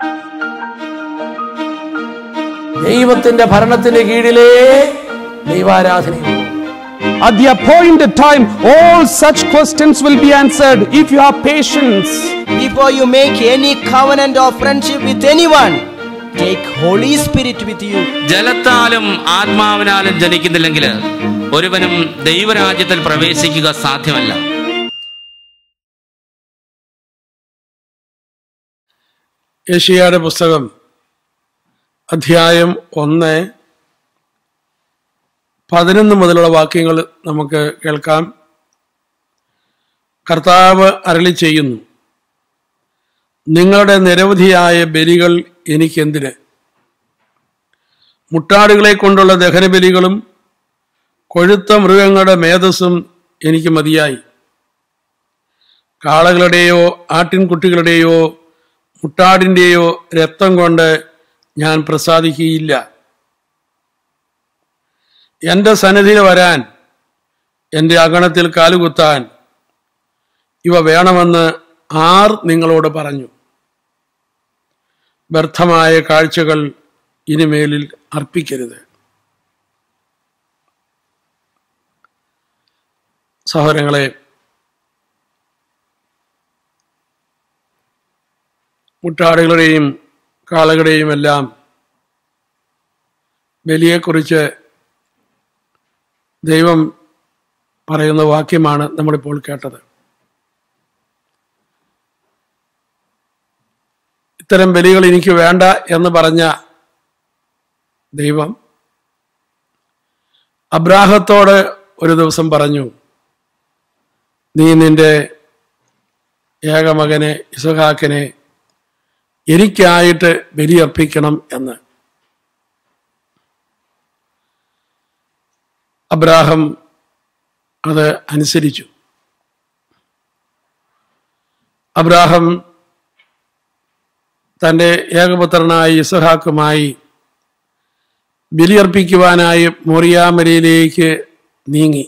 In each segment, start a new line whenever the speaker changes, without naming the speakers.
ദൈവത്തിന്റെ ഭരണത്തിന്റെ കീഴിലേ ദൈവാരാധനയുള്ളൂ
At the appointed time, all such questions will be answered if you have patience.
Before you make any covenant or friendship with anyone, take Holy Spirit with you.
ജലത്താലും ആത്മാവിനാലും ജനിക്കുന്നില്ലെങ്കിൽ ഒരുവനും ദൈവരാജ്യത്തിൽ പ്രവേശിക്കുക സാധ്യമല്ല
യേശയ്യായുടെ പുസ്തകം അധ്യായം ഒന്ന് പതിനൊന്ന് മുതലുള്ള വാക്യങ്ങൾ നമുക്ക് കേൾക്കാം കർത്താവ് അരളി ചെയ്യുന്നു നിങ്ങളുടെ നിരവധിയായ ബലികൾ എനിക്കെന്തിന് മുട്ടാടുകളെ കൊണ്ടുള്ള ദഹനബലികളും കൊഴുത്ത മൃഗങ്ങളുടെ മേധസ്സും എനിക്ക് മതിയായി കാളകളുടെയോ ആട്ടിൻകുട്ടികളുടെയോ മുട്ടാടിൻ്റെയോ രക്തം കൊണ്ട് ഞാൻ പ്രസാദിക്കുകയില്ല എൻ്റെ സന്നിധിയിൽ വരാൻ എൻ്റെ അഗണത്തിൽ കാലുകുത്താൻ ഇവ വേണമെന്ന് ആർ നിങ്ങളോട് പറഞ്ഞു വ്യർത്ഥമായ കാഴ്ചകൾ ഇനിമേലിൽ അർപ്പിക്കരുത് സഹോദരങ്ങളെ മുട്ടാടുകളുടെയും കാളകളുടെയും എല്ലാം ബലിയെക്കുറിച്ച് ദൈവം പറയുന്ന വാക്യമാണ് നമ്മളിപ്പോൾ കേട്ടത് ഇത്തരം ബലികൾ എനിക്ക് വേണ്ട എന്ന് പറഞ്ഞ ദൈവം അബ്രാഹത്തോട് ഒരു ദിവസം പറഞ്ഞു നീ നിന്റെ ഏകമകനെ ഇസഹാക്കിനെ എനിക്കായിട്ട് ബലിയർപ്പിക്കണം എന്ന് അബ്രാഹം അത് അനുസരിച്ചു അബ്രാഹം തൻ്റെ ഏകപുത്രനായ ഇസഹാക്കുമായി ബലിയർപ്പിക്കുവാനായി മോറിയാമലയിലേക്ക് നീങ്ങി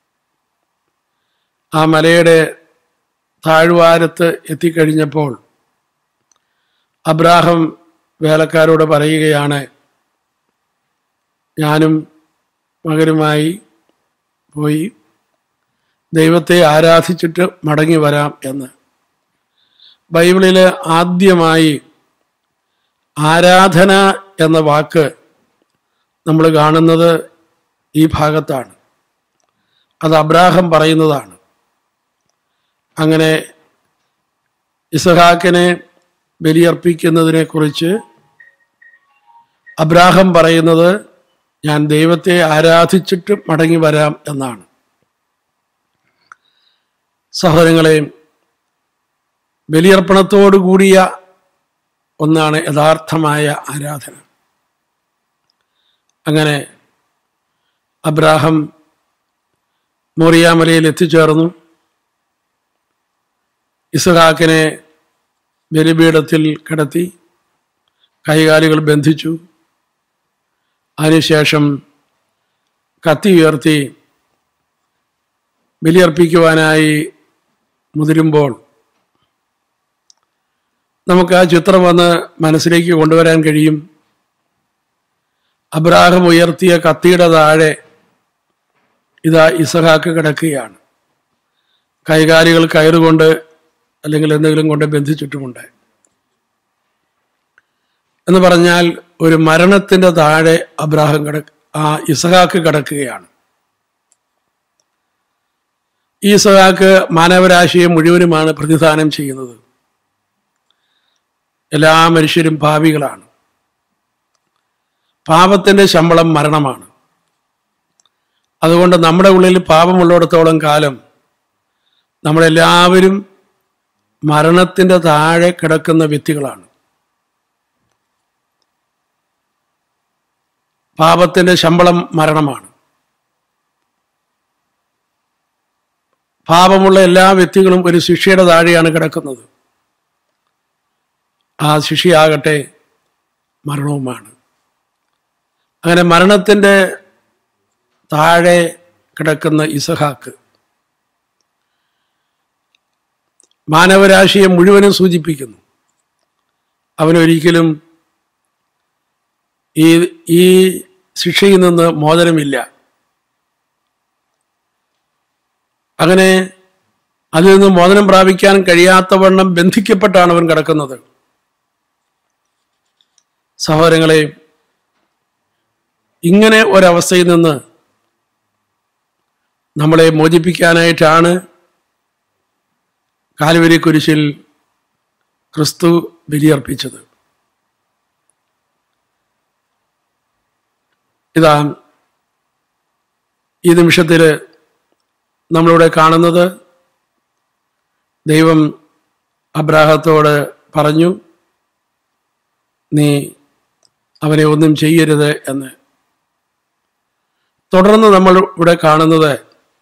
ആ മലയുടെ താഴ്വാരത്ത് എത്തിക്കഴിഞ്ഞപ്പോൾ അബ്രാഹം വേലക്കാരോട് പറയുകയാണ് ഞാനും മകനുമായി പോയി ദൈവത്തെ ആരാധിച്ചിട്ട് മടങ്ങി വരാം എന്ന് ബൈബിളിൽ ആദ്യമായി ആരാധന എന്ന വാക്ക് നമ്മൾ കാണുന്നത് ഈ ഭാഗത്താണ് അത് അബ്രാഹം പറയുന്നതാണ് അങ്ങനെ ഇസഹാക്കിനെ ബലിയർപ്പിക്കുന്നതിനെ കുറിച്ച് അബ്രാഹം പറയുന്നത് ഞാൻ ദൈവത്തെ ആരാധിച്ചിട്ട് മടങ്ങി വരാം എന്നാണ് സഹോദരങ്ങളെ ബലിയർപ്പണത്തോടു കൂടിയ ഒന്നാണ് യഥാർത്ഥമായ ആരാധന അങ്ങനെ അബ്രാഹം മോറിയാമലയിൽ എത്തിച്ചേർന്നു ഇസഹാക്കിനെ ബലിപീഠത്തിൽ കിടത്തി കൈകാലുകൾ ബന്ധിച്ചു അതിനുശേഷം കത്തി ഉയർത്തി ബലിയർപ്പിക്കുവാനായി മുതിരുമ്പോൾ നമുക്ക് ആ ചിത്രം വന്ന് മനസ്സിലേക്ക് കൊണ്ടുവരാൻ കഴിയും അബ്രാഹം ഉയർത്തിയ കത്തിയുടെ താഴെ ഇതാ ഇസഹാക്ക് കിടക്കുകയാണ് കൈകാലികൾ കയറുകൊണ്ട് അല്ലെങ്കിൽ എന്തെങ്കിലും കൊണ്ട് ബന്ധിച്ചിട്ടുമുണ്ട് എന്ന് പറഞ്ഞാൽ ഒരു മരണത്തിന്റെ താഴെ അബ്രാഹം കിട ആ ഇസഹാക്ക് കിടക്കുകയാണ് ഈ ഇസഹാക്ക് മാനവരാശിയെ മുഴുവനുമാണ് പ്രതിദാനം ചെയ്യുന്നത് എല്ലാ മനുഷ്യരും ഭാവികളാണ് പാപത്തിന്റെ ശമ്പളം മരണമാണ് അതുകൊണ്ട് നമ്മുടെ ഉള്ളിൽ പാപമുള്ളിടത്തോളം കാലം നമ്മളെല്ലാവരും മരണത്തിന്റെ താഴെ കിടക്കുന്ന വ്യക്തികളാണ് പാപത്തിന്റെ ശമ്പളം മരണമാണ് പാപമുള്ള എല്ലാ വ്യക്തികളും ഒരു ശിക്ഷയുടെ താഴെയാണ് കിടക്കുന്നത് ആ ശിക്ഷയാകട്ടെ മരണവുമാണ് അങ്ങനെ മരണത്തിൻ്റെ താഴെ കിടക്കുന്ന ഇസഹാക്ക് മാനവരാശിയെ മുഴുവനും സൂചിപ്പിക്കുന്നു അവനൊരിക്കലും ഈ ഈ ശിക്ഷയിൽ നിന്ന് മോചനമില്ല അങ്ങനെ അതിൽ നിന്ന് മോചനം പ്രാപിക്കാൻ കഴിയാത്തവണ്ണം ബന്ധിക്കപ്പെട്ടാണ് അവൻ കിടക്കുന്നത് സഹോദരങ്ങളെ ഇങ്ങനെ ഒരവസ്ഥയിൽ നിന്ന് നമ്മളെ മോചിപ്പിക്കാനായിട്ടാണ് കാലുവരി കുരിശിൽ ക്രിസ്തു ബലിയർപ്പിച്ചത് ഇതാ ഈ നിമിഷത്തിൽ നമ്മളിവിടെ കാണുന്നത് ദൈവം അബ്രാഹത്തോട് പറഞ്ഞു നീ അവനെ ഒന്നും ചെയ്യരുത് എന്ന് തുടർന്ന് നമ്മൾ ഇവിടെ കാണുന്നത്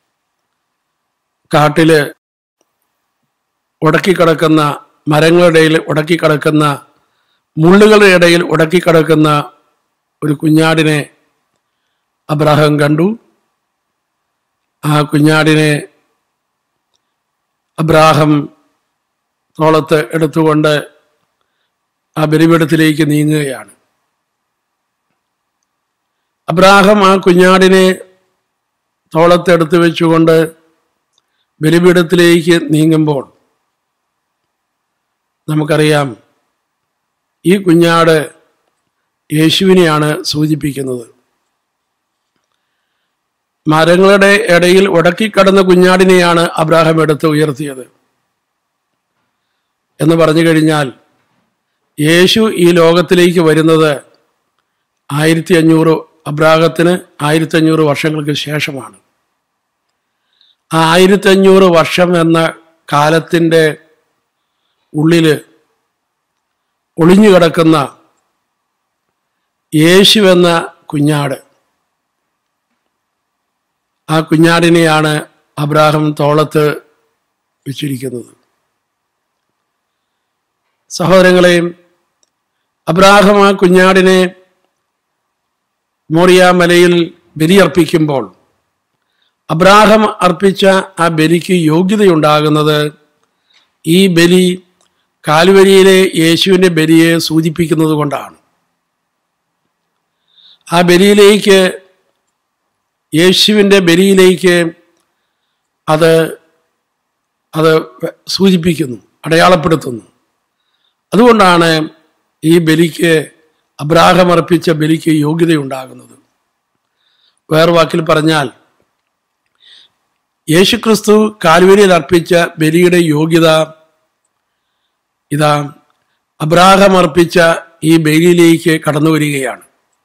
കാട്ടില് ഉടക്കിക്കിടക്കുന്ന മരങ്ങളുടെ ഇടയിൽ ഉടക്കിക്കിടക്കുന്ന മുള്ളുകളുടെ ഇടയിൽ ഉടക്കിക്കിടക്കുന്ന ഒരു കുഞ്ഞാടിനെ അബ്രാഹം കണ്ടു ആ കുഞ്ഞാടിനെ അബ്രാഹം തോളത്ത് എടുത്തുകൊണ്ട് ആ ബലിപീഠത്തിലേക്ക് നീങ്ങുകയാണ് അബ്രാഹം ആ കുഞ്ഞാടിനെ തോളത്തെടുത്ത് വെച്ചുകൊണ്ട് ബലിപീഠത്തിലേക്ക് നീങ്ങുമ്പോൾ നമുക്കറിയാം ഈ കുഞ്ഞാട് യേശുവിനെയാണ് സൂചിപ്പിക്കുന്നത് മരങ്ങളുടെ ഇടയിൽ ഉടക്കിക്കടന്ന കുഞ്ഞാടിനെയാണ് അബ്രാഹാം എടുത്ത് ഉയർത്തിയത് എന്ന് പറഞ്ഞു കഴിഞ്ഞാൽ യേശു ഈ ലോകത്തിലേക്ക് വരുന്നത് ആയിരത്തി അഞ്ഞൂറ് അബ്രാഹത്തിന് ആയിരത്തി അഞ്ഞൂറ് വർഷങ്ങൾക്ക് ശേഷമാണ് ആ ആയിരത്തി അഞ്ഞൂറ് വർഷം എന്ന കാലത്തിൻ്റെ ഉള്ളിൽ ഒളിഞ്ഞു കിടക്കുന്ന യേശു എന്ന കുഞ്ഞാട് ആ കുഞ്ഞാടിനെയാണ് അബ്രാഹം തോളത്ത് വെച്ചിരിക്കുന്നത് സഹോദരങ്ങളെയും അബ്രാഹം ആ കുഞ്ഞാടിനെ മോറിയ മലയിൽ ബലിയർപ്പിക്കുമ്പോൾ അബ്രാഹം അർപ്പിച്ച ആ ബലിക്ക് യോഗ്യതയുണ്ടാകുന്നത് ഈ ബലി കാൽവരിയിലെ യേശുവിൻ്റെ ബലിയെ സൂചിപ്പിക്കുന്നത് കൊണ്ടാണ് ആ ബലിയിലേക്ക് യേശുവിൻ്റെ ബലിയിലേക്ക് അത് അത് സൂചിപ്പിക്കുന്നു അടയാളപ്പെടുത്തുന്നു അതുകൊണ്ടാണ് ഈ ബലിക്ക് അബ്രാഹം അർപ്പിച്ച ബലിക്ക് യോഗ്യതയുണ്ടാകുന്നത് വേറെ വാക്കിൽ പറഞ്ഞാൽ യേശുക്രിസ്തു കാൽവരിയിൽ അർപ്പിച്ച ബലിയുടെ യോഗ്യത ഇതാ അബ്രാഹം അർപ്പിച്ച ഈ ബലിയിലേക്ക് കടന്നു വരികയാണ്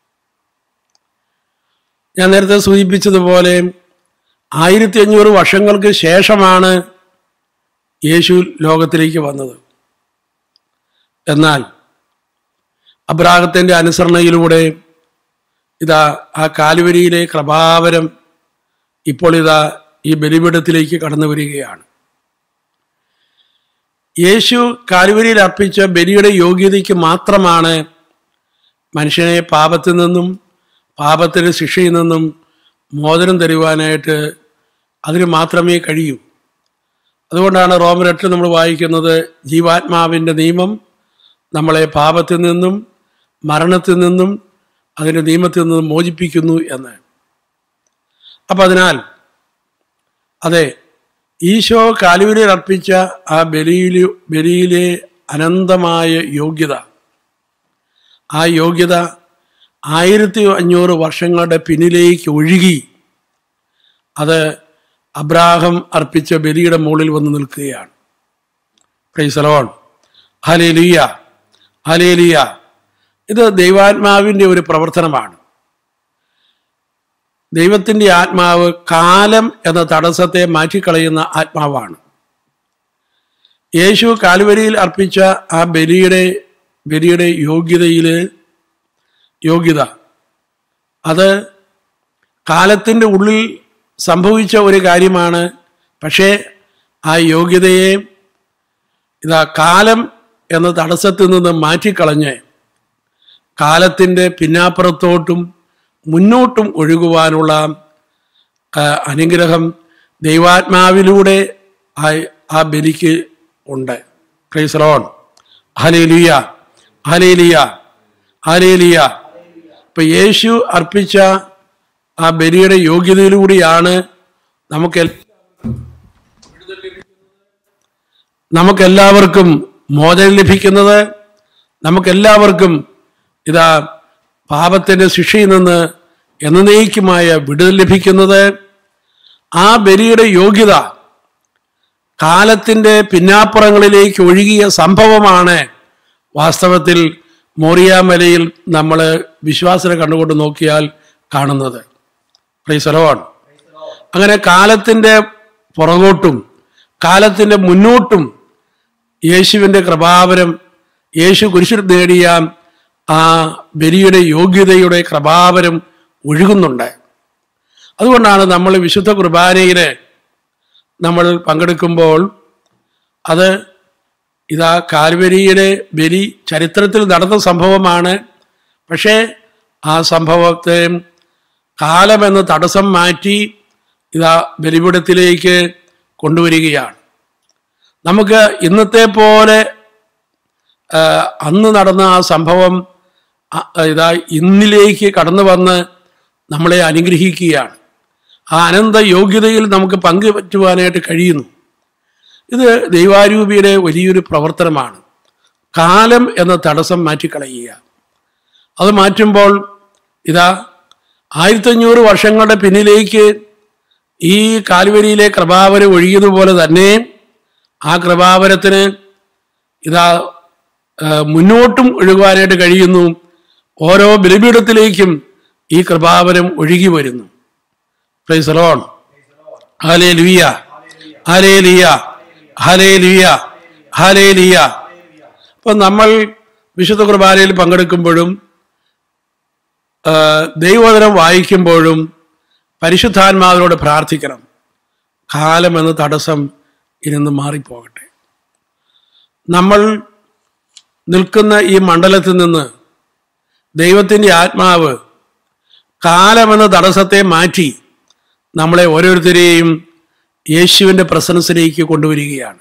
ഞാൻ നേരത്തെ സൂചിപ്പിച്ചതുപോലെ ആയിരത്തി അഞ്ഞൂറ് വർഷങ്ങൾക്ക് ശേഷമാണ് യേശു ലോകത്തിലേക്ക് വന്നത് എന്നാൽ അബ്രാഹത്തിൻ്റെ അനുസരണയിലൂടെ ഇതാ ആ കാലുവരിയിലെ കൃപാവരം ഇപ്പോൾ ഇതാ ഈ ബലിപീഠത്തിലേക്ക് കടന്നു വരികയാണ് യേശു കാലുവരിയിൽ അർപ്പിച്ച ബലിയുടെ യോഗ്യതയ്ക്ക് മാത്രമാണ് മനുഷ്യനെ പാപത്തിൽ നിന്നും പാപത്തിൻ്റെ ശിക്ഷയിൽ നിന്നും മോചനം തരുവാനായിട്ട് അതിന് മാത്രമേ കഴിയൂ അതുകൊണ്ടാണ് റോമരട്ടിൽ നമ്മൾ വായിക്കുന്നത് ജീവാത്മാവിൻ്റെ നിയമം നമ്മളെ പാപത്തിൽ നിന്നും മരണത്തിൽ നിന്നും അതിൻ്റെ നിയമത്തിൽ നിന്നും മോചിപ്പിക്കുന്നു എന്ന് അപ്പം അതിനാൽ അതെ ഈശോ കാലുവിലിൽ അർപ്പിച്ച ആ ബലിയിൽ ബലിയിലെ അനന്തമായ യോഗ്യത ആ യോഗ്യത ആയിരത്തി അഞ്ഞൂറ് വർഷങ്ങളുടെ പിന്നിലേക്ക് ഒഴുകി അത് അബ്രാഹം അർപ്പിച്ച ബലിയുടെ മുകളിൽ വന്ന് നിൽക്കുകയാണ് പ്രൈസലോൺ ഹലേലിയ ഹലേലിയ ഇത് ദൈവാത്മാവിൻ്റെ ഒരു പ്രവർത്തനമാണ് ദൈവത്തിൻ്റെ ആത്മാവ് കാലം എന്ന തടസ്സത്തെ മാറ്റിക്കളയുന്ന ആത്മാവാണ് യേശു കാൽവരിയിൽ അർപ്പിച്ച ആ ബലിയുടെ ബലിയുടെ യോഗ്യതയിൽ യോഗ്യത അത് കാലത്തിൻ്റെ ഉള്ളിൽ സംഭവിച്ച ഒരു കാര്യമാണ് പക്ഷേ ആ യോഗ്യതയെ ഇതാ കാലം എന്ന തടസ്സത്തിൽ നിന്ന് മാറ്റിക്കളഞ്ഞ് കാലത്തിൻ്റെ പിന്നാപ്പുറത്തോട്ടും മുന്നോട്ടും ഒഴുകുവാനുള്ള ആ, അനുഗ്രഹം ദൈവാത്മാവിലൂടെ ആ ആ ബലിക്ക് ഉണ്ട് പ്രൈസറോൺ ഹലേലുയ ഹലേലിയ ഹലേലിയ ഇപ്പൊ യേശു അർപ്പിച്ച ആ ബലിയുടെ യോഗ്യതയിലൂടെയാണ് നമുക്ക് നമുക്കെല്ലാവർക്കും മോചനം ലഭിക്കുന്നത് നമുക്കെല്ലാവർക്കും ഇതാ പാപത്തിന്റെ ശിക്ഷയിൽ നിന്ന് എന്നേക്കുമായ വിടുതൽ ലഭിക്കുന്നത് ആ ബലിയുടെ യോഗ്യത കാലത്തിന്റെ പിന്നാപ്പുറങ്ങളിലേക്ക് ഒഴുകിയ സംഭവമാണ് വാസ്തവത്തിൽ മോറിയാമലയിൽ നമ്മൾ വിശ്വാസനെ കണ്ടുകൊണ്ട് നോക്കിയാൽ കാണുന്നത് പ്രീസലോൺ അങ്ങനെ കാലത്തിന്റെ പുറകോട്ടും കാലത്തിന്റെ മുന്നോട്ടും യേശുവിന്റെ കൃപാവരം യേശു കുരിശിൽ നേടിയ ആ ബലിയുടെ യോഗ്യതയുടെ കൃപാവരം ഒഴുകുന്നുണ്ട് അതുകൊണ്ടാണ് നമ്മൾ വിശുദ്ധ കുർബാനയില് നമ്മൾ പങ്കെടുക്കുമ്പോൾ അത് ഇതാ കാൽവരിയിലെ ബലി ചരിത്രത്തിൽ നടന്ന സംഭവമാണ് പക്ഷേ ആ സംഭവത്തെ കാലമെന്ന് തടസ്സം മാറ്റി ഇതാ ബലിപീഠത്തിലേക്ക് കൊണ്ടുവരികയാണ് നമുക്ക് ഇന്നത്തെ പോലെ ആ, അന്ന് നടന്ന ആ സംഭവം ആ, ഇതാ ഇന്നിലേക്ക് കടന്നു വന്ന് നമ്മളെ അനുഗ്രഹിക്കുകയാണ് ആ അനന്ത യോഗ്യതയിൽ നമുക്ക് പങ്കുപറ്റുവാനായിട്ട് കഴിയുന്നു ഇത് ദൈവാരൂപിയുടെ വലിയൊരു പ്രവർത്തനമാണ് കാലം എന്ന തടസ്സം മാറ്റിക്കളയുക അത് മാറ്റുമ്പോൾ ഇതാ ആയിരത്തഞ്ഞൂറ് വർഷങ്ങളുടെ പിന്നിലേക്ക് ഈ കാൽവരിയിലെ കൃപാവരം ഒഴുകിയതുപോലെ തന്നെ ആ കൃപാവരത്തിന് ഇതാ ആ, മുന്നോട്ടും ഒഴുകുവാനായിട്ട് കഴിയുന്നു ഓരോ ബലിപീഠത്തിലേക്കും ഈ കൃപാവരം ഒഴുകി വരുന്നു പ്രൈസലോൺ ഹലേ ലുയ ഹലേ ലിയ ഹലേ ലിയ ഹലേ ലിയ അപ്പൊ നമ്മൾ വിശുദ്ധ കുർബാനയിൽ പങ്കെടുക്കുമ്പോഴും ആ, ദൈവവചനം വായിക്കുമ്പോഴും പരിശുദ്ധാത്മാവിനോട് പ്രാർത്ഥിക്കണം കാലം എന്ന തടസ്സം ഇരുന്ന് മാറിപ്പോകട്ടെ നമ്മൾ നിൽക്കുന്ന ഈ മണ്ഡലത്തിൽ നിന്ന് ദൈവത്തിൻ്റെ ആത്മാവ് കാലമെന്ന തടസ്സത്തെ മാറ്റി നമ്മളെ ഓരോരുത്തരെയും യേശുവിൻ്റെ പ്രസൻസിലേക്ക് കൊണ്ടുവരികയാണ്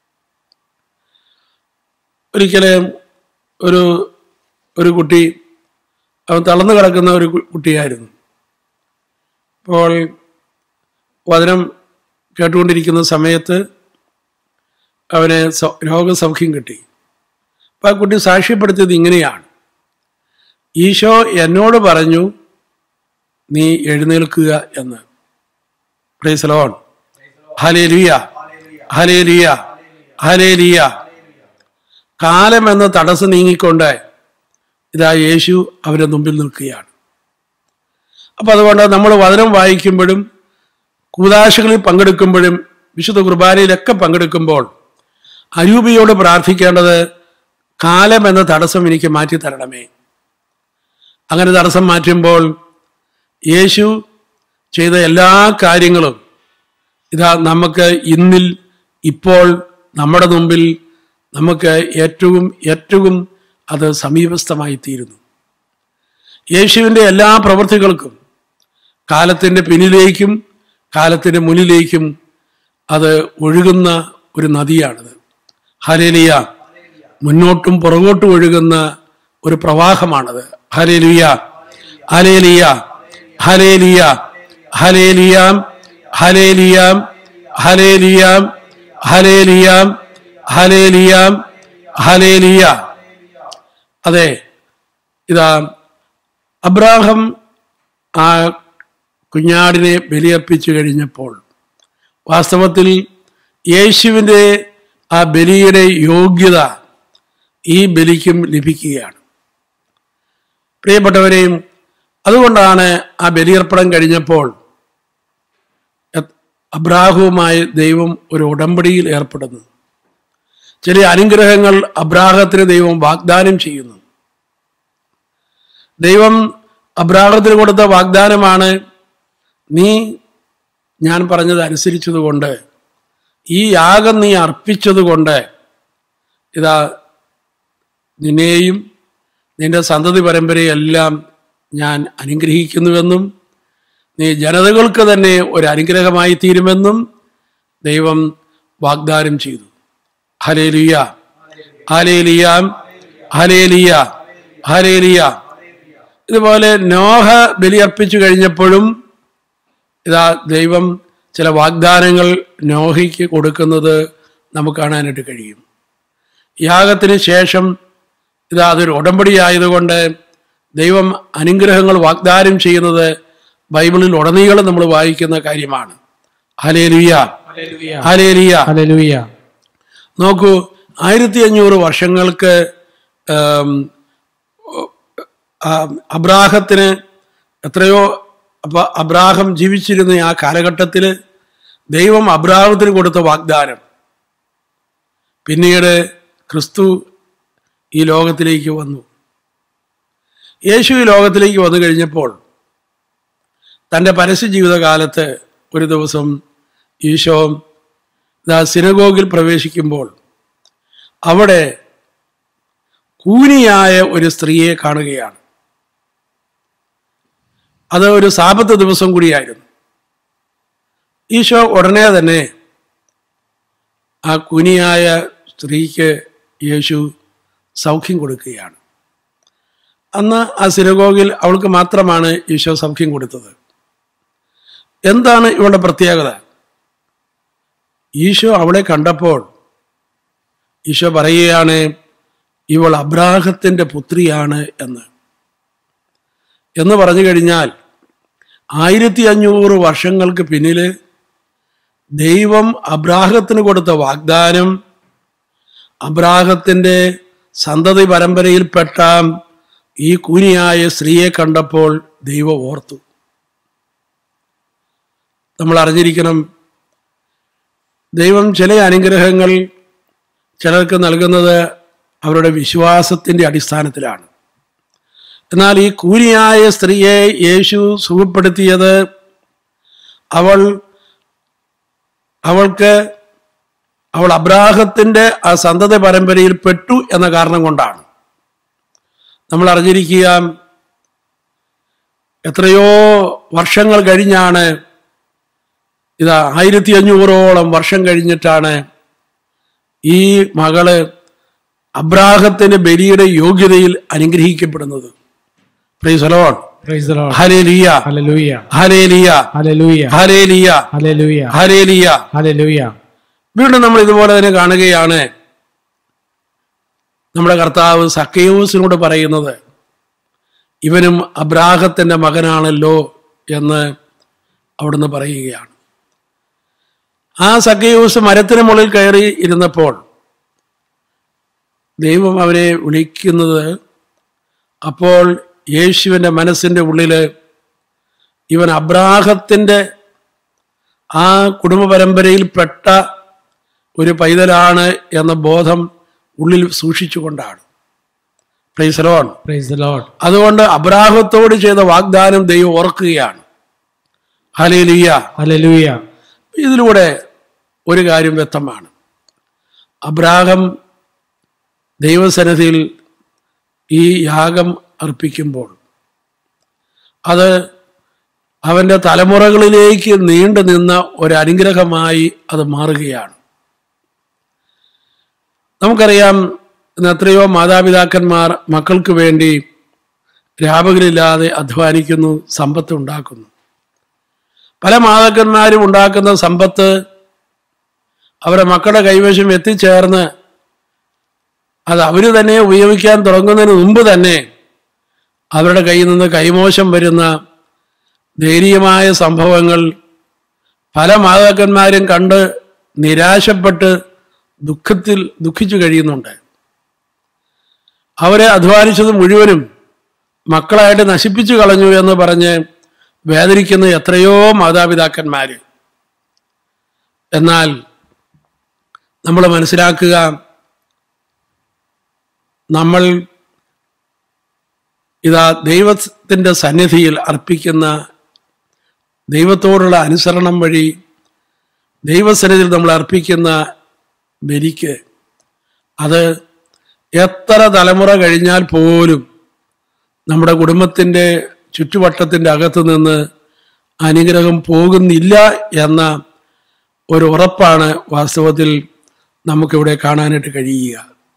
ഒരിക്കലും ഒരു ഒരു കുട്ടി അവൻ തളർന്നു കിടക്കുന്ന ഒരു കു- കുട്ടിയായിരുന്നു അപ്പോൾ വചനം കേട്ടുകൊണ്ടിരിക്കുന്ന സമയത്ത് അവന് സൗ- രോഗസൗഖ്യം കിട്ടി അപ്പം ആ കുട്ടി സാക്ഷ്യപ്പെടുത്തിയത് ഇങ്ങനെയാണ് ഈശോ എന്നോട് പറഞ്ഞു നീ എഴുന്നേൽക്കുക എന്ന് പ്രൈസ് ലോൺ ഹലേ ലിയ ഹലേ ലിയ ഹലേ ലിയ കാലം എന്ന തടസ്സം നീങ്ങിക്കൊണ്ട് ഇതാ യേശു അവരുടെ മുമ്പിൽ നിൽക്കുകയാണ് അപ്പൊ അതുകൊണ്ട് നമ്മൾ വചനം വായിക്കുമ്പോഴും കൂതാശകളിൽ പങ്കെടുക്കുമ്പോഴും വിശുദ്ധ കുർബാനയിലൊക്കെ പങ്കെടുക്കുമ്പോൾ അരൂപിയോട് പ്രാർത്ഥിക്കേണ്ടത് കാലം എന്ന തടസ്സം എനിക്ക് മാറ്റി തരണമേ അങ്ങനെ തടസ്സം മാറ്റുമ്പോൾ യേശു ചെയ്ത എല്ലാ കാര്യങ്ങളും ഇതാ നമുക്ക് ഇന്നിൽ ഇപ്പോൾ നമ്മുടെ മുമ്പിൽ നമുക്ക് ഏറ്റവും ഏറ്റവും അത് സമീപസ്ഥമായി തീരുന്നു യേശുവിൻ്റെ എല്ലാ പ്രവൃത്തികൾക്കും കാലത്തിൻ്റെ പിന്നിലേക്കും കാലത്തിൻ്റെ മുന്നിലേക്കും അത് ഒഴുകുന്ന ഒരു നദിയാണിത് ഹലേലിയ മുന്നോട്ടും പുറകോട്ടും ഒഴുകുന്ന ഒരു പ്രവാഹമാണത് hallelujah hallelujah hallelujah hallelujah hallelujah hallelujah hallelujah hallelujah hallelujah അതെ ഇതാ അബ്രാഹം ആ കുഞ്ഞാടിനെ ബലിയർപ്പിച്ചു കഴിഞ്ഞപ്പോൾ വാസ്തവത്തിൽ യേശുവിൻ്റെ ആ ബലിയുടെ യോഗ്യത ഈ ബലിക്കും ലഭിക്കുകയാണ് പ്രിയപ്പെട്ടവരെയും അതുകൊണ്ടാണ് ആ ബലിയർപ്പണം കഴിഞ്ഞപ്പോൾ എ- അബ്രാഹവുമായി ദൈവം ഒരു ഉടമ്പടിയിൽ ഏർപ്പെടുന്നു ചില അനുഗ്രഹങ്ങൾ അബ്രാഹത്തിന് ദൈവം വാഗ്ദാനം ചെയ്യുന്നു ദൈവം അബ്രാഹത്തിന് കൊടുത്ത വാഗ്ദാനമാണ് നീ ഞാൻ പറഞ്ഞത് അനുസരിച്ചതുകൊണ്ട് ഈ യാഗം നീ അർപ്പിച്ചതുകൊണ്ട് ഇതാ നിന്നെയും നിന്റെ സന്തതി പരമ്പരയെല്ലാം ഞാൻ അനുഗ്രഹിക്കുന്നുവെന്നും നീ ജനതകൾക്ക് തന്നെ ഒരു അനുഗ്രഹമായി തീരുമെന്നും ദൈവം വാഗ്ദാനം ചെയ്തു ഹലേലിയ ഹലേലിയാം ഹലേലിയ ഹലേലിയ ഇതുപോലെ നോഹ ബലിയർപ്പിച്ചു കഴിഞ്ഞപ്പോഴും ഇതാ ദൈവം ചില വാഗ്ദാനങ്ങൾ നോഹയ്ക്ക് കൊടുക്കുന്നത് നമുക്ക് കാണാനായിട്ട് കഴിയും യാഗത്തിന് ശേഷം ഇതാ അതൊരു ഉടമ്പടി ആയതുകൊണ്ട് ദൈവം അനുഗ്രഹങ്ങൾ വാഗ്ദാനം ചെയ്യുന്നത് ബൈബിളിൽ ഉടനീളം നമ്മൾ വായിക്കുന്ന കാര്യമാണ് ഹലേലിയ ഹലേലിയ
ഹല്ലേലൂയ
നോക്കൂ ആയിരത്തി അഞ്ഞൂറ് വർഷങ്ങൾക്ക് ആം, ആ, അബ്രാഹത്തിന് എത്രയോ അപ്പൊ അബ്രാഹം ജീവിച്ചിരുന്ന ആ കാലഘട്ടത്തിൽ ദൈവം അബ്രാഹത്തിന് കൊടുത്ത വാഗ്ദാനം പിന്നീട് ക്രിസ്തു ഈ ലോകത്തിലേക്ക് വന്നു യേശു ഈ ലോകത്തിലേക്ക് വന്നു കഴിഞ്ഞപ്പോൾ തൻ്റെ പരസ്യ ജീവിതകാലത്ത് ഒരു ദിവസം ഈശോ ഇതാ സിനഗോഗിൽ പ്രവേശിക്കുമ്പോൾ അവിടെ കൂനിയായ ഒരു സ്ത്രീയെ കാണുകയാണ് അത് ഒരു സാപത്ത് ദിവസം കൂടിയായിരുന്നു ഈശോ ഉടനെ തന്നെ ആ കുനിയായ സ്ത്രീക്ക് യേശു സൗഖ്യം കൊടുക്കുകയാണ് അന്ന് ആ സിനഗോഗിൽ അവൾക്ക് മാത്രമാണ് ഈശോ സൗഖ്യം കൊടുത്തത് എന്താണ് ഇവളുടെ പ്രത്യേകത ഈശോ അവളെ കണ്ടപ്പോൾ ഈശോ പറയുകയാണ് ഇവൾ അബ്രാഹത്തിന്റെ പുത്രിയാണ് എന്ന് എന്ന് പറഞ്ഞു കഴിഞ്ഞാൽ ആയിരത്തി അഞ്ഞൂറ് വർഷങ്ങൾക്ക് പിന്നില് ദൈവം അബ്രാഹത്തിന് കൊടുത്ത വാഗ്ദാനം അബ്രാഹത്തിന്റെ സന്തതി പരമ്പരയിൽപ്പെട്ട ഈ കൂനിയായ സ്ത്രീയെ കണ്ടപ്പോൾ ദൈവം ഓർത്തു നമ്മൾ അറിഞ്ഞിരിക്കണം ദൈവം ചില അനുഗ്രഹങ്ങൾ ചിലർക്ക് നൽകുന്നത് അവരുടെ വിശ്വാസത്തിന്റെ അടിസ്ഥാനത്തിലാണ് എന്നാൽ ഈ കൂനിയായ സ്ത്രീയെ യേശു സുഖപ്പെടുത്തിയത് അവൾ അവൾക്ക് അവൾ അബ്രാഹത്തിന്റെ ആ സന്തതി പരമ്പരയിൽ പെട്ടു എന്ന കാരണം കൊണ്ടാണ് നമ്മൾ അറിഞ്ഞിരിക്കുക എത്രയോ വർഷങ്ങൾ കഴിഞ്ഞാണ് ഇതാ ആയിരത്തി അഞ്ഞൂറോളം വർഷം കഴിഞ്ഞിട്ടാണ് ഈ മകള് അബ്രാഹത്തിന്റെ ബലിയുടെ യോഗ്യതയിൽ അനുഗ്രഹിക്കപ്പെടുന്നത് praise alone
praise the Lord
hallelujah
hallelujah
hallelujah
hallelujah
hallelujah
hallelujah
hallelujah
hallelujah
വീണ്ടും നമ്മൾ ഇതുപോലെ തന്നെ കാണുകയാണ് നമ്മുടെ കർത്താവ് സക്കയൂസിനോട് പറയുന്നത് ഇവനും അബ്രാഹത്തിന്റെ മകനാണല്ലോ എന്ന് അവിടുന്ന് പറയുകയാണ് ആ സക്കയൂസ് മരത്തിന് മുകളിൽ കയറി ഇരുന്നപ്പോൾ ദൈവം അവനെ വിളിക്കുന്നത് അപ്പോൾ യേശുവിൻ്റെ മനസ്സിൻ്റെ ഉള്ളില് ഇവൻ അബ്രാഹത്തിൻ്റെ ആ കുടുംബ പരമ്പരയിൽപ്പെട്ട ഒരു പൈതലാണ് എന്ന ബോധം ഉള്ളിൽ സൂക്ഷിച്ചുകൊണ്ടാണ് പ്രൈസലോൺ
പ്രൈസ് ദി ലോർഡ്
അതുകൊണ്ട് അബ്രാഹത്തോട് ചെയ്ത വാഗ്ദാനം ദൈവം ഓർക്കുകയാണ് ഹലേലിയ
ഹല്ലേലൂയ
ഇതിലൂടെ ഒരു കാര്യം വ്യക്തമാണ് അബ്രാഹം ദൈവസന്നിധിയിൽ ഈ യാഗം അർപ്പിക്കുമ്പോൾ അത് അവൻ്റെ തലമുറകളിലേക്ക് നീണ്ടു നിന്ന ഒരു അനുഗ്രഹമായി അത് മാറുകയാണ് നമുക്കറിയാം ഇന്ന് എത്രയോ മാതാപിതാക്കന്മാർ മക്കൾക്ക് വേണ്ടി രാപകലില്ലാതെ അധ്വാനിക്കുന്നു സമ്പത്ത് ഉണ്ടാക്കുന്നു പല മാതാക്കന്മാരും ഉണ്ടാക്കുന്ന സമ്പത്ത് അവരുടെ മക്കളുടെ കൈവശം എത്തിച്ചേർന്ന് അത് അവർ തന്നെ ഉപയോഗിക്കാൻ തുടങ്ങുന്നതിന് മുമ്പ് തന്നെ അവരുടെ കയ്യിൽ നിന്ന് കൈമോശം വരുന്ന ദയനീയമായ സംഭവങ്ങൾ പല മാതാക്കന്മാരും കണ്ട് നിരാശപ്പെട്ട് ദുഃഖത്തിൽ ദുഃഖിച്ചു കഴിയുന്നുണ്ട് അവരെ അധ്വാനിച്ചത് മുഴുവനും മക്കളായിട്ട് നശിപ്പിച്ചു കളഞ്ഞു എന്ന് പറഞ്ഞ് വേദനിക്കുന്ന എത്രയോ മാതാപിതാക്കന്മാര് എന്നാൽ നമ്മൾ മനസ്സിലാക്കുക നമ്മൾ ഇതാ ദൈവത്തിൻ്റെ സന്നിധിയിൽ അർപ്പിക്കുന്ന ദൈവത്തോടുള്ള അനുസരണം വഴി ദൈവസന്നിധിയിൽ നമ്മൾ അർപ്പിക്കുന്ന ബലിക്ക് അത് എത്ര തലമുറ കഴിഞ്ഞാൽ പോലും നമ്മുടെ കുടുംബത്തിൻ്റെ ചുറ്റുവട്ടത്തിൻ്റെ അകത്ത് നിന്ന് അനുഗ്രഹം പോകുന്നില്ല എന്ന ഒരു ഉറപ്പാണ് വാസ്തവത്തിൽ നമുക്കിവിടെ കാണാനായിട്ട് കഴിയുക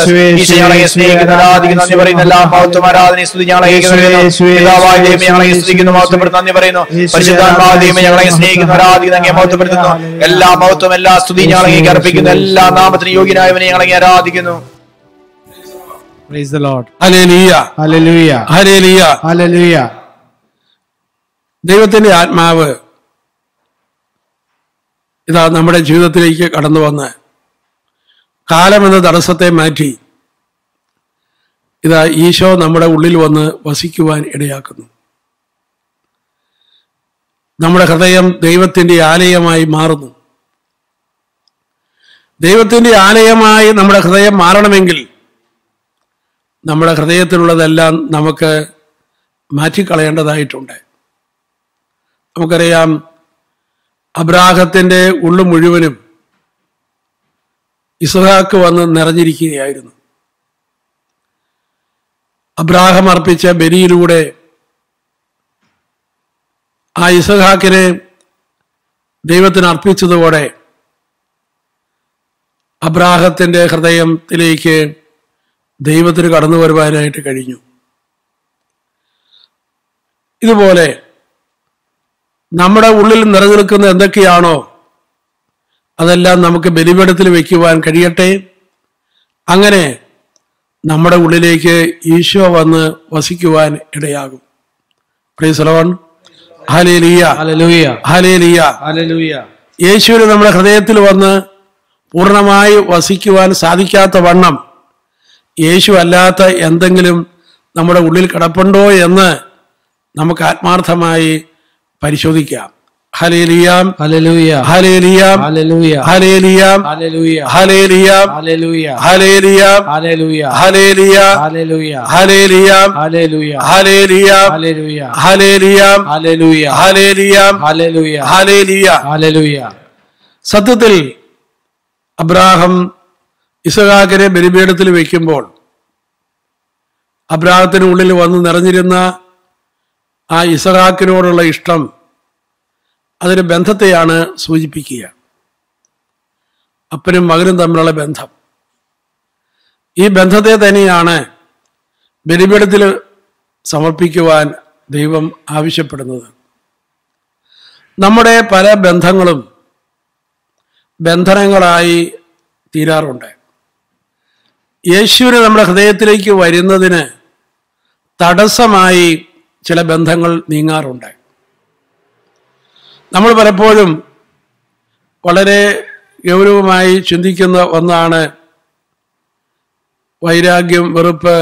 യേശുവേ,
ഈശോ ഞങ്ങളെ
യേശുവേ,
സ്നേഹിക്കുന്ന ആരാധിക്കുന്നു നന്ദി പറയുന്നു എല്ലാ മഹത്വം ആരാധന സ്തുതി ഞങ്ങളെ
യേശുവേ, യേശുവേ,
പിതാവായ ദൈവം ഞങ്ങളെ
യേശുവേ,
സ്തുതിക്കുന്നു മഹത്വപ്പെടുന്നു നന്ദി പറയുന്നു
യേശുവേ,
പരിശുദ്ധാത്മാവായ ദൈവം ഞങ്ങളെ
യേശുവേ,
സ്നേഹിക്കുന്നു ആരാധിക്കുന്നു അങ്ങേ മഹത്വപ്പെടുത്തുന്നു എല്ലാ മഹത്വം എല്ലാ സ്തുതി ഞങ്ങളെ
യേശുവേ,
അർപ്പിക്കുന്നു
യേശുവേ,
എല്ലാ നാമത്തിന് യോഗ്യനായവനെ ഞങ്ങളെ ആരാധിക്കുന്നു
Praise the Lord.
Hallelujah
Hallelujah.
Hallelujah
Hallelujah.
ദൈവത്തിന്റെ ആത്മാവ് ഇതാ നമ്മുടെ ജീവിതത്തിലേക്ക് കടന്നു വന്ന് കാലമെന്ന തടസ്സത്തെ മാറ്റി ഇതാ ഈശോ നമ്മുടെ ഉള്ളിൽ വന്ന് വസിക്കുവാൻ ഇടയാക്കുന്നു നമ്മുടെ ഹൃദയം ദൈവത്തിന്റെ ആലയമായി മാറുന്നു ദൈവത്തിന്റെ ആലയമായി നമ്മുടെ ഹൃദയം മാറണമെങ്കിൽ നമ്മുടെ ഹൃദയത്തിലുള്ളതെല്ലാം നമുക്ക് മാറ്റിക്കളയേണ്ടതായിട്ടുണ്ട് നമുക്കറിയാം അബ്രാഹത്തിന്റെ ഉള്ളു മുഴുവനും ഇസ്ഹാക്ക് വന്ന് നിറഞ്ഞിരിക്കുകയായിരുന്നു അബ്രാഹം അർപ്പിച്ച ബലിയിലൂടെ ആ ഇസഹാക്കിനെ ദൈവത്തിന് അർപ്പിച്ചതോടെ അബ്രാഹത്തിന്റെ ഹൃദയത്തിലേക്ക് ദൈവത്തിന് കടന്നു വരുവാനായിട്ട് കഴിഞ്ഞു ഇതുപോലെ നമ്മുടെ ഉള്ളിൽ നിലനിൽക്കുന്ന എന്തൊക്കെയാണോ അതെല്ലാം നമുക്ക് ബലിപീഠത്തിൽ വയ്ക്കുവാൻ കഴിയട്ടെ അങ്ങനെ നമ്മുടെ ഉള്ളിലേക്ക് ഈശോ വന്ന് വസിക്കുവാൻ ഇടയാകും പ്രീസലോൺ ഹലേലിയ
Hallelujah.
Hallelujah
Hallelujah.
യേശുവിന് നമ്മുടെ ഹൃദയത്തിൽ വന്ന് പൂർണ്ണമായി വസിക്കുവാൻ സാധിക്കാത്ത വണ്ണം യേശു അല്ലാത്ത എന്തെങ്കിലും നമ്മുടെ ഉള്ളിൽ കിടപ്പുണ്ടോ എന്ന് നമുക്ക് ആത്മാർത്ഥമായി പരിശോധിക്കാം ഹലേലിയാം
Hallelujah.
ഹലേലിയാം
Hallelujah.
ഹലേലിയാം
Hallelujah.
ഹലേലിയാം
Hallelujah.
ഹലേലിയാം
Hallelujah.
ഹലേലിയാം
Hallelujah.
ഹലേലിയാം
Hallelujah.
ഹലേലിയാം
Hallelujah.
ഹലേലിയാം
Hallelujah.
ഹലേലിയാം
Hallelujah.
ഹലേലിയാം
Hallelujah.
സത്യത്തിൽ അബ്രാഹം ഇസഹാക്കിനെ ബലിപീഠത്തിൽ വയ്ക്കുമ്പോൾ അബ്രാഹത്തിന് ഉള്ളിൽ വന്ന് നിറഞ്ഞിരുന്ന ആ ഇസഹാക്കിനോടുള്ള ഇഷ്ടം അതിന് ബന്ധത്തെയാണ് സൂചിപ്പിക്കുക അപ്പനും മകനും തമ്മിലുള്ള ബന്ധം ഈ ബന്ധത്തെ തന്നെയാണ് ബലിപീഠത്തിൽ സമർപ്പിക്കുവാൻ ദൈവം ആവശ്യപ്പെടുന്നത് നമ്മുടെ പല ബന്ധങ്ങളും ബന്ധനങ്ങളായി തീരാറുണ്ട് യേശുവിന് നമ്മുടെ ഹൃദയത്തിലേക്ക് വരുന്നതിന് തടസ്സമായി ചില ബന്ധങ്ങൾ നീങ്ങാറുണ്ട് നമ്മൾ പലപ്പോഴും വളരെ ഗൗരവമായി ചിന്തിക്കുന്ന ഒന്നാണ് വൈരാഗ്യം വെറുപ്പ്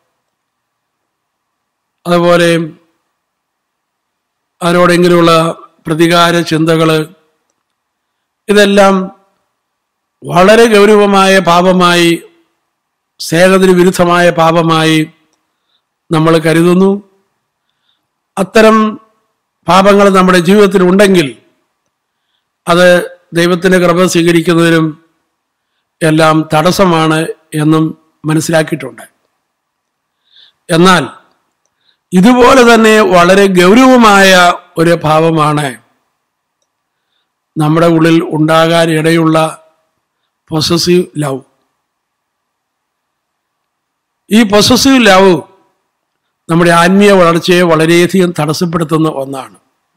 അതുപോലെ അതിനോടെങ്കിലുള്ള പ്രതികാര ചിന്തകൾ ഇതെല്ലാം വളരെ ഗൗരവമായ പാപമായി സ്നേഹത്തിന് വിരുദ്ധമായ പാപമായി നമ്മൾ കരുതുന്നു അത്തരം പാപങ്ങൾ നമ്മുടെ ജീവിതത്തിൽ ഉണ്ടെങ്കിൽ അത് ദൈവത്തിൻ്റെ കൃപ സ്വീകരിക്കുന്നതിനും എല്ലാം തടസ്സമാണ് എന്നും മനസ്സിലാക്കിയിട്ടുണ്ട് എന്നാൽ ഇതുപോലെ തന്നെ വളരെ ഗൗരവമായ ഒരു ഭാവമാണ് നമ്മുടെ ഉള്ളിൽ ഉണ്ടാകാൻ ഇടയുള്ള പൊസസീവ് ലവ് ഈ പൊസസീവ് ലവ് നമ്മുടെ ആത്മീയ വളർച്ചയെ വളരെയധികം തടസ്സപ്പെടുത്തുന്ന ഒന്നാണ്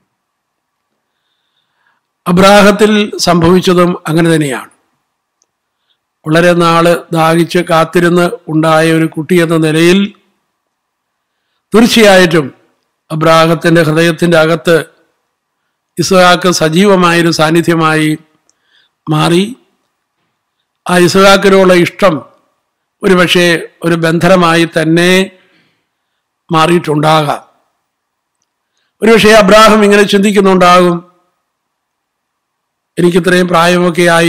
അബ്രാഹത്തിൽ സംഭവിച്ചതും അങ്ങനെ തന്നെയാണ് വളരെ നാള് ദാഹിച്ച് കാത്തിരുന്ന് ഉണ്ടായ ഒരു കുട്ടി എന്ന നിലയിൽ തീർച്ചയായിട്ടും അബ്രാഹത്തിന്റെ ഹൃദയത്തിന്റെ അകത്ത് ഇസ്ഹാക്ക് സജീവമായൊരു സാന്നിധ്യമായി മാറി ആ ഇസ്ഹാക്കിനോടുള്ള ഇഷ്ടം ഒരുപക്ഷെ ഒരു ബന്ധനമായി തന്നെ മാറിയിട്ടുണ്ടാകാം ഒരുപക്ഷെ അബ്രാഹം ഇങ്ങനെ ചിന്തിക്കുന്നുണ്ടാകും എനിക്കിത്രയും പ്രായമൊക്കെ ആയി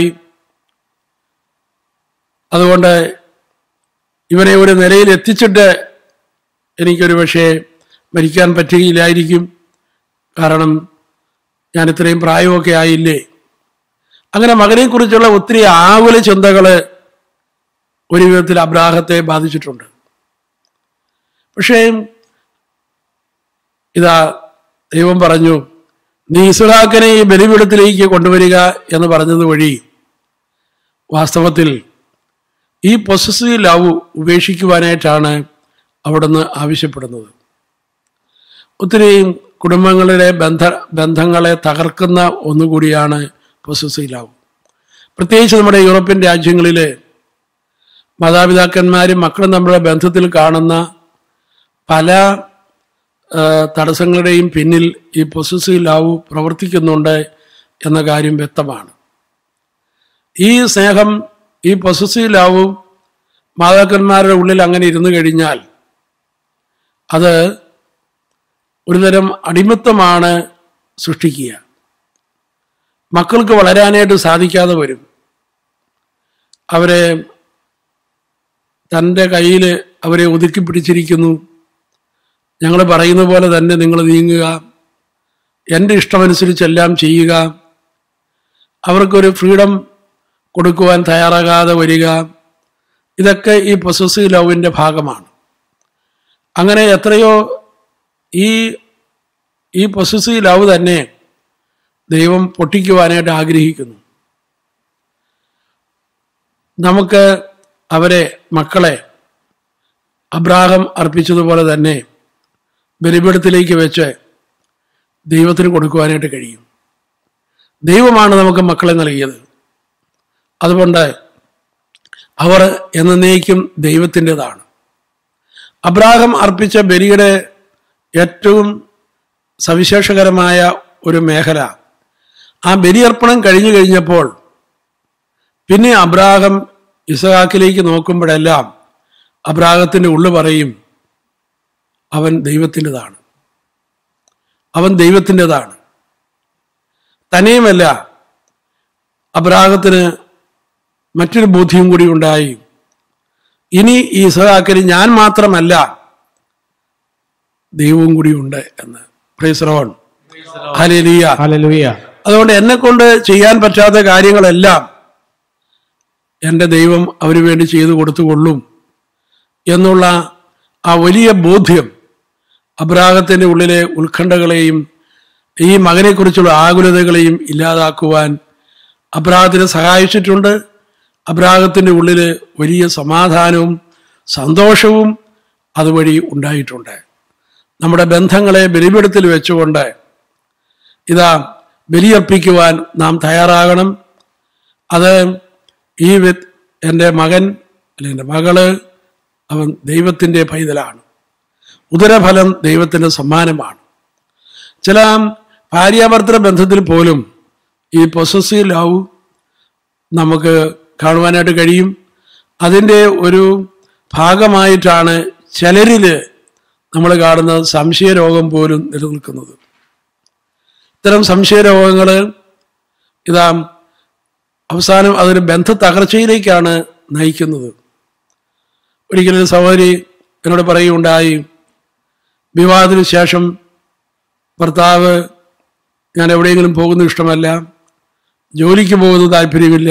അതുകൊണ്ട് ഇവനെ ഒരു നിലയിൽ എത്തിച്ചിട്ട് എനിക്കൊരു പക്ഷേ മരിക്കാൻ പറ്റുകയില്ലായിരിക്കും കാരണം ഞാൻ ഇത്രയും പ്രായമൊക്കെ ആയില്ലേ അങ്ങനെ മകനെക്കുറിച്ചുള്ള ഒത്തിരി ആകുല ചിന്തകൾ ഒരു വിധത്തിൽ അബ്രാഹത്തെ ബാധിച്ചിട്ടുണ്ട് പക്ഷേ ഇതാ ദൈവം പറഞ്ഞു നീ ഇസ്ഹാക്കിനെ ഈ ബലിപീഠത്തിലേക്ക് കൊണ്ടുവരിക എന്ന് പറഞ്ഞത് വഴി വാസ്തവത്തിൽ ഈ പൊസസീവ് ലവ് ഉപേക്ഷിക്കുവാനായിട്ടാണ് അവിടുന്ന് ആവശ്യപ്പെടുന്നത് ഒത്തിരി കുടുംബങ്ങളിലെ ബന്ധ ബന്ധങ്ങളെ തകർക്കുന്ന ഒന്നുകൂടിയാണ് പൊസസീവ് ലവ് പ്രത്യേകിച്ച് നമ്മുടെ യൂറോപ്യൻ രാജ്യങ്ങളിൽ മാതാപിതാക്കന്മാരും മക്കളും നമ്മുടെ ബന്ധത്തിൽ കാണുന്ന പല ആ, തടസ്സങ്ങളുടെയും പിന്നിൽ ഈ പൊസസീവ് ലവ് പ്രവർത്തിക്കുന്നുണ്ട് എന്ന കാര്യം വ്യക്തമാണ് ഈ സ്നേഹം ഈ പൊസസീവ് ലവ് മാതാക്കന്മാരുടെ ഉള്ളിൽ അങ്ങനെ ഇരുന്നു കഴിഞ്ഞാൽ അത് ഒരുതരം അടിമത്തമാണ് സൃഷ്ടിക്കുക മക്കൾക്ക് വളരാനായിട്ട് സാധിക്കാതെ വരും അവരെ തൻ്റെ കയ്യിൽ അവരെ ഒതുക്കി പിടിച്ചിരിക്കുന്നു ഞങ്ങൾ പറയുന്ന പോലെ തന്നെ നിങ്ങൾ നീങ്ങുക എൻ്റെ ഇഷ്ടമനുസരിച്ചെല്ലാം ചെയ്യുക അവർക്കൊരു ഫ്രീഡം കൊടുക്കുവാൻ തയ്യാറാകാതെ വരിക ഇതൊക്കെ ഈ പൊസസീവ് ലവിൻ്റെ ഭാഗമാണ് അങ്ങനെ എത്രയോ ഈ ഈ പൊസസീവ് ലവ് തന്നെ ദൈവം പൊട്ടിക്കുവാനായിട്ട് ആഗ്രഹിക്കുന്നു നമുക്ക് അവരെ മക്കളെ അബ്രാഹം അർപ്പിച്ചതുപോലെ തന്നെ ബലിപീഠത്തിലേക്ക് വെച്ച് ദൈവത്തിന് കൊടുക്കുവാനായിട്ട് കഴിയും ദൈവമാണ് നമുക്ക് മക്കളെ നൽകിയത് അതുകൊണ്ട് അവർ എന്നേക്കും ദൈവത്തിൻ്റെതാണ് അബ്രാഹം അർപ്പിച്ച ബലിയുടെ ഏറ്റവും സവിശേഷകരമായ ഒരു മേഖല ആ ബലിയർപ്പണം കഴിഞ്ഞു കഴിഞ്ഞപ്പോൾ പിന്നെ അബ്രാഹം ഇസഹാക്കിലേക്ക് നോക്കുമ്പോഴെല്ലാം അബ്രാഹത്തിന്റെ ഉള്ളു പറയും അവൻ ദൈവത്തിൻ്റെതാണ് അവൻ ദൈവത്തിൻ്റെതാണ് തന്നെയുമല്ല അബ്രാഹത്തിന് മറ്റൊരു ബോധ്യം കൂടി ഉണ്ടായി ഇനി ഈ ഇസഹാക്കിന് ഞാൻ മാത്രമല്ല ദൈവവും കൂടി ഉണ്ട് എന്ന് പ്രൈസ്റോൺ ഹലേലിയ
Hallelujah.
അതുകൊണ്ട് എന്നെ കൊണ്ട് ചെയ്യാൻ പറ്റാത്ത കാര്യങ്ങളെല്ലാം എൻ്റെ ദൈവം അവന് വേണ്ടി ചെയ്തു കൊടുത്തുകൊള്ളും എന്നുള്ള ആ വലിയ ബോധ്യം അബ്രാഹത്തിൻ്റെ ഉള്ളിലെ ഉത്കണ്ഠകളെയും ഈ മകനെക്കുറിച്ചുള്ള ആകുലതകളെയും ഇല്ലാതാക്കുവാൻ അബ്രാഹത്തിനെ സഹായിച്ചിട്ടുണ്ട് അബ്രാഹത്തിൻ്റെ ഉള്ളിൽ വലിയ സമാധാനവും സന്തോഷവും അതുവഴി ഉണ്ടായിട്ടുണ്ട് നമ്മുടെ ബന്ധങ്ങളെ ബലിപീഠത്തിൽ വെച്ചുകൊണ്ട് ഇതാ ബലിയർപ്പിക്കുവാൻ നാം തയ്യാറാകണം അത് ഈ വ്യത് എൻ്റെ മകൻ അല്ലെങ്കിൽ എൻ്റെ മകള് അവൻ ദൈവത്തിൻ്റെ പൈതലാണ് ഉദരഫലം ദൈവത്തിൻ്റെ സമ്മാനമാണ് ചില ഭാര്യാഭർത്തൃ ബന്ധത്തിൽ പോലും ഈ പൊസസീവ് ലവ് നമുക്ക് കാണുവാനായിട്ട് കഴിയും അതിൻ്റെ ഒരു ഭാഗമായിട്ടാണ് ചിലരിൽ നമ്മൾ കാണുന്ന സംശയരോഗം പോലും നിലനിൽക്കുന്നത് ഇത്തരം സംശയരോഗങ്ങൾ ഇതാ അവസാനം അതൊരു ബന്ധ തകർച്ചയിലേക്കാണ് നയിക്കുന്നത് ഒരിക്കലും ഒരു സഹോദരി എന്നോട് പറയുകയുണ്ടായി വിവാഹത്തിന് ശേഷം ഭർത്താവ് ഞാൻ എവിടെയെങ്കിലും പോകുന്നത് ഇഷ്ടമല്ല ജോലിക്ക് പോകുന്നത് താല്പര്യമില്ല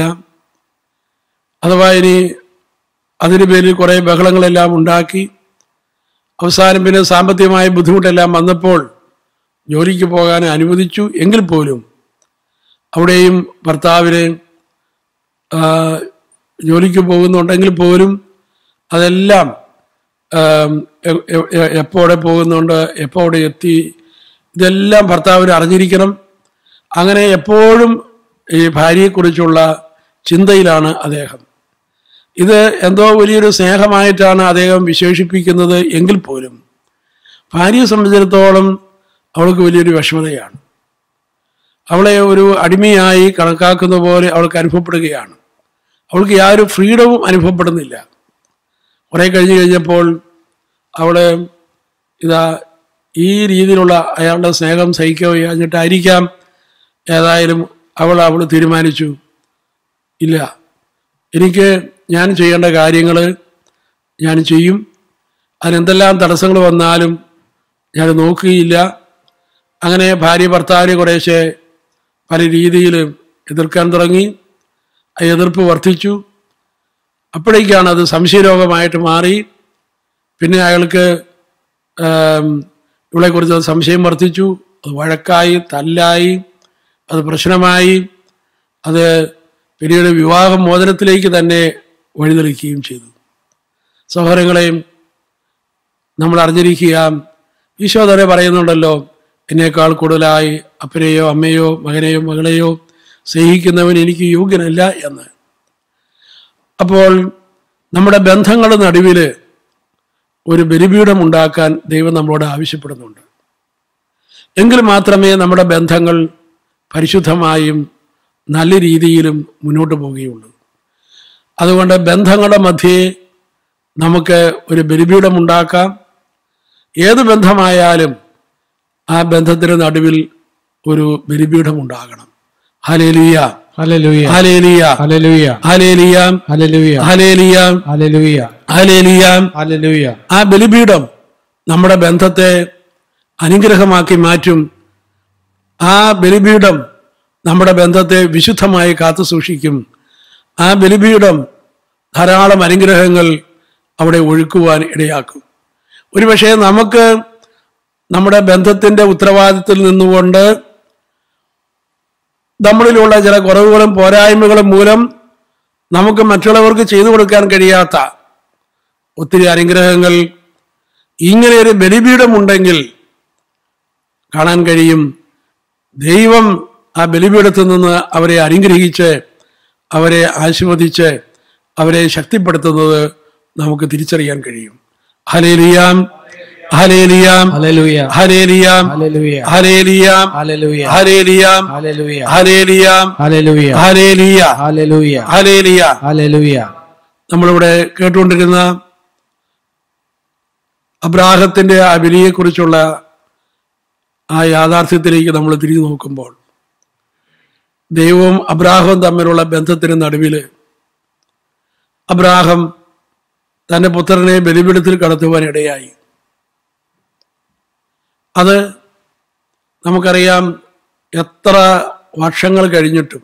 അഥവാ ഇനി അതിന് പേരിൽ കുറേ ബഹളങ്ങളെല്ലാം ഉണ്ടാക്കി അവസാനം പിന്നെ സാമ്പത്തികമായ ബുദ്ധിമുട്ടെല്ലാം വന്നപ്പോൾ ജോലിക്ക് പോകാൻ അനുവദിച്ചു എങ്കിൽ പോലും അവിടെയും ഭർത്താവിനെ ആ, ജോലിക്ക് പോകുന്നുണ്ടെങ്കിൽ പോലും അതെല്ലാം ആം, എ- എ- എ- എപ്പോ അവിടെ പോകുന്നുണ്ട് എപ്പോ അവിടെ എത്തി ഇതെല്ലാം ഭർത്താവിന് അറിഞ്ഞിരിക്കണം അങ്ങനെ എപ്പോഴും ഈ ഭാര്യയെക്കുറിച്ചുള്ള ചിന്തയിലാണ് അദ്ദേഹം ഇത് എന്തോ വലിയൊരു സ്നേഹമായിട്ടാണ് അദ്ദേഹം വിശേഷിപ്പിക്കുന്നത് എങ്കിൽ പോലും ഭാര്യയെ സംബന്ധിച്ചിടത്തോളം അവൾക്ക് വലിയൊരു വിഷമതയാണ് അവളെ ഒരു അടിമയായി കണക്കാക്കുന്ന പോലെ അവൾക്ക് അനുഭവപ്പെടുകയാണ് അവൾക്ക് യാതൊരു ഫ്രീഡവും അനുഭവപ്പെടുന്നില്ല കുറെ കഴിഞ്ഞ് കഴിഞ്ഞപ്പോൾ അവള് ഇതാ ഈ രീതിയിലുള്ള അയാളുടെ സ്നേഹം സഹിക്കുക കഴിഞ്ഞിട്ടായിരിക്കാം ഏതായാലും അവൾ അവൾ തീരുമാനിച്ചു ഇല്ല എനിക്ക് ഞാൻ ചെയ്യേണ്ട കാര്യങ്ങൾ ഞാൻ ചെയ്യും അതിനെന്തെല്ലാം തടസ്സങ്ങൾ വന്നാലും ഞാൻ നോക്കുകയില്ല അങ്ങനെ ഭാര്യ ഭർത്താവിനെ കുറേശ്ശെ പല രീതിയിൽ എതിർക്കാൻ തുടങ്ങി ആ എതിർപ്പ് വർദ്ധിച്ചു അപ്പോഴേക്കാണ് അത് സംശയരോഗമായിട്ട് മാറി പിന്നെ അയാൾക്ക് ആം, ഇവളെക്കുറിച്ച് സംശയം വർദ്ധിച്ചു അത് വഴക്കായി തല്ലായി അത് പ്രശ്നമായി അത് പിന്നീട് വിവാഹ മോചനത്തിലേക്ക് തന്നെ വഴിതെളിക്കുകയും ചെയ്തു സഹോദരങ്ങളെയും നമ്മൾ അറിഞ്ഞിരിക്കുക ഈശോ തന്നെ പറയുന്നുണ്ടല്ലോ എന്നേക്കാൾ കൂടുതലായി അപ്പനെയോ അമ്മയോ മകനെയോ മകളെയോ സ്നേഹിക്കുന്നവൻ എനിക്ക് യോഗ്യനല്ല എന്ന് അപ്പോൾ നമ്മുടെ ബന്ധങ്ങളുടെ നടുവിൽ ഒരു ബലിപീഠം ഉണ്ടാക്കാൻ ദൈവം നമ്മളോട് ആവശ്യപ്പെടുന്നുണ്ട് എങ്കിൽ മാത്രമേ നമ്മുടെ ബന്ധങ്ങൾ പരിശുദ്ധമായും നല്ല രീതിയിലും മുന്നോട്ട് പോവുകയുള്ളൂ അതുകൊണ്ട് ബന്ധങ്ങളുടെ മധ്യേ നമുക്ക് ഒരു ബലിപീഠം ഉണ്ടാക്കാം ഏത് ബന്ധമായാലും ആ ബന്ധത്തിന് നടുവിൽ ഒരു ബലിപീഠം ഉണ്ടാകണം hallelujah
Hallelujah.
Hallelujah
Hallelujah.
Hallelujah
Hallelujah.
Hallelujah
Hallelujah.
Hallelujah
Hallelujah.
ആ ബലിപീഠം നമ്മുടെ ബന്ധത്തെ അനുഗ്രഹമാക്കി മാറ്റും ആ ബലിപീഠം നമ്മുടെ ബന്ധത്തെ വിശുദ്ധമായി കാത്തു സൂക്ഷിക്കും ആ ബലിപീഠം ധാരാളം അനുഗ്രഹങ്ങൾ അവിടെ ഒഴുക്കുവാൻ ഇടയാക്കും ഒരുപക്ഷെ നമുക്ക് നമ്മുടെ ബന്ധത്തിന്റെ ഉത്തരവാദിത്തത്തിൽ നിന്നുകൊണ്ട് നമ്മളിലുള്ള ചില കുറവുകളും പോരായ്മകളും മൂലം നമുക്ക് മറ്റുള്ളവർക്ക് ചെയ്തു കൊടുക്കാൻ കഴിയാത്ത ഒത്തിരി അനുഗ്രഹങ്ങൾ ഇങ്ങനെ ഒരു ബലിപീഠമുണ്ടെങ്കിൽ കാണാൻ കഴിയും ദൈവം ആ ബലിപീഠത്തിൽ നിന്ന് അവരെ അനുഗ്രഹിച്ച് അവരെ ആശീർവദിച്ച് അവരെ ശക്തിപ്പെടുത്തുന്നത് നമുക്ക് തിരിച്ചറിയാൻ കഴിയും ഹലേലിയാം ഹലേലിയാം
Hallelujah.
ഹലേലിയാം
Hallelujah.
ഹലേലിയാം
Hallelujah.
ഹലേലിയാം
Hallelujah.
ഹലേലിയാം
Hallelujah.
Hallelujah
Hallelujah.
Hallelujah
Hallelujah.
നമ്മളിവിടെ കേട്ടുകൊണ്ടിരുന്ന അബ്രാഹത്തിന്റെ ആ ബലിയെക്കുറിച്ചുള്ള ആ യാഥാർത്ഥ്യത്തിലേക്ക് നമ്മൾ തിരിഞ്ഞു നോക്കുമ്പോൾ ദൈവവും അബ്രാഹവും തമ്മിലുള്ള ബന്ധത്തിന് നടുവിൽ അബ്രാഹം തന്റെ പുത്രനെ ബലിപീഠത്തിൽ കടത്തുവാൻ ഇടയായി അത് നമുക്കറിയാം എത്ര വർഷങ്ങൾ കഴിഞ്ഞിട്ടും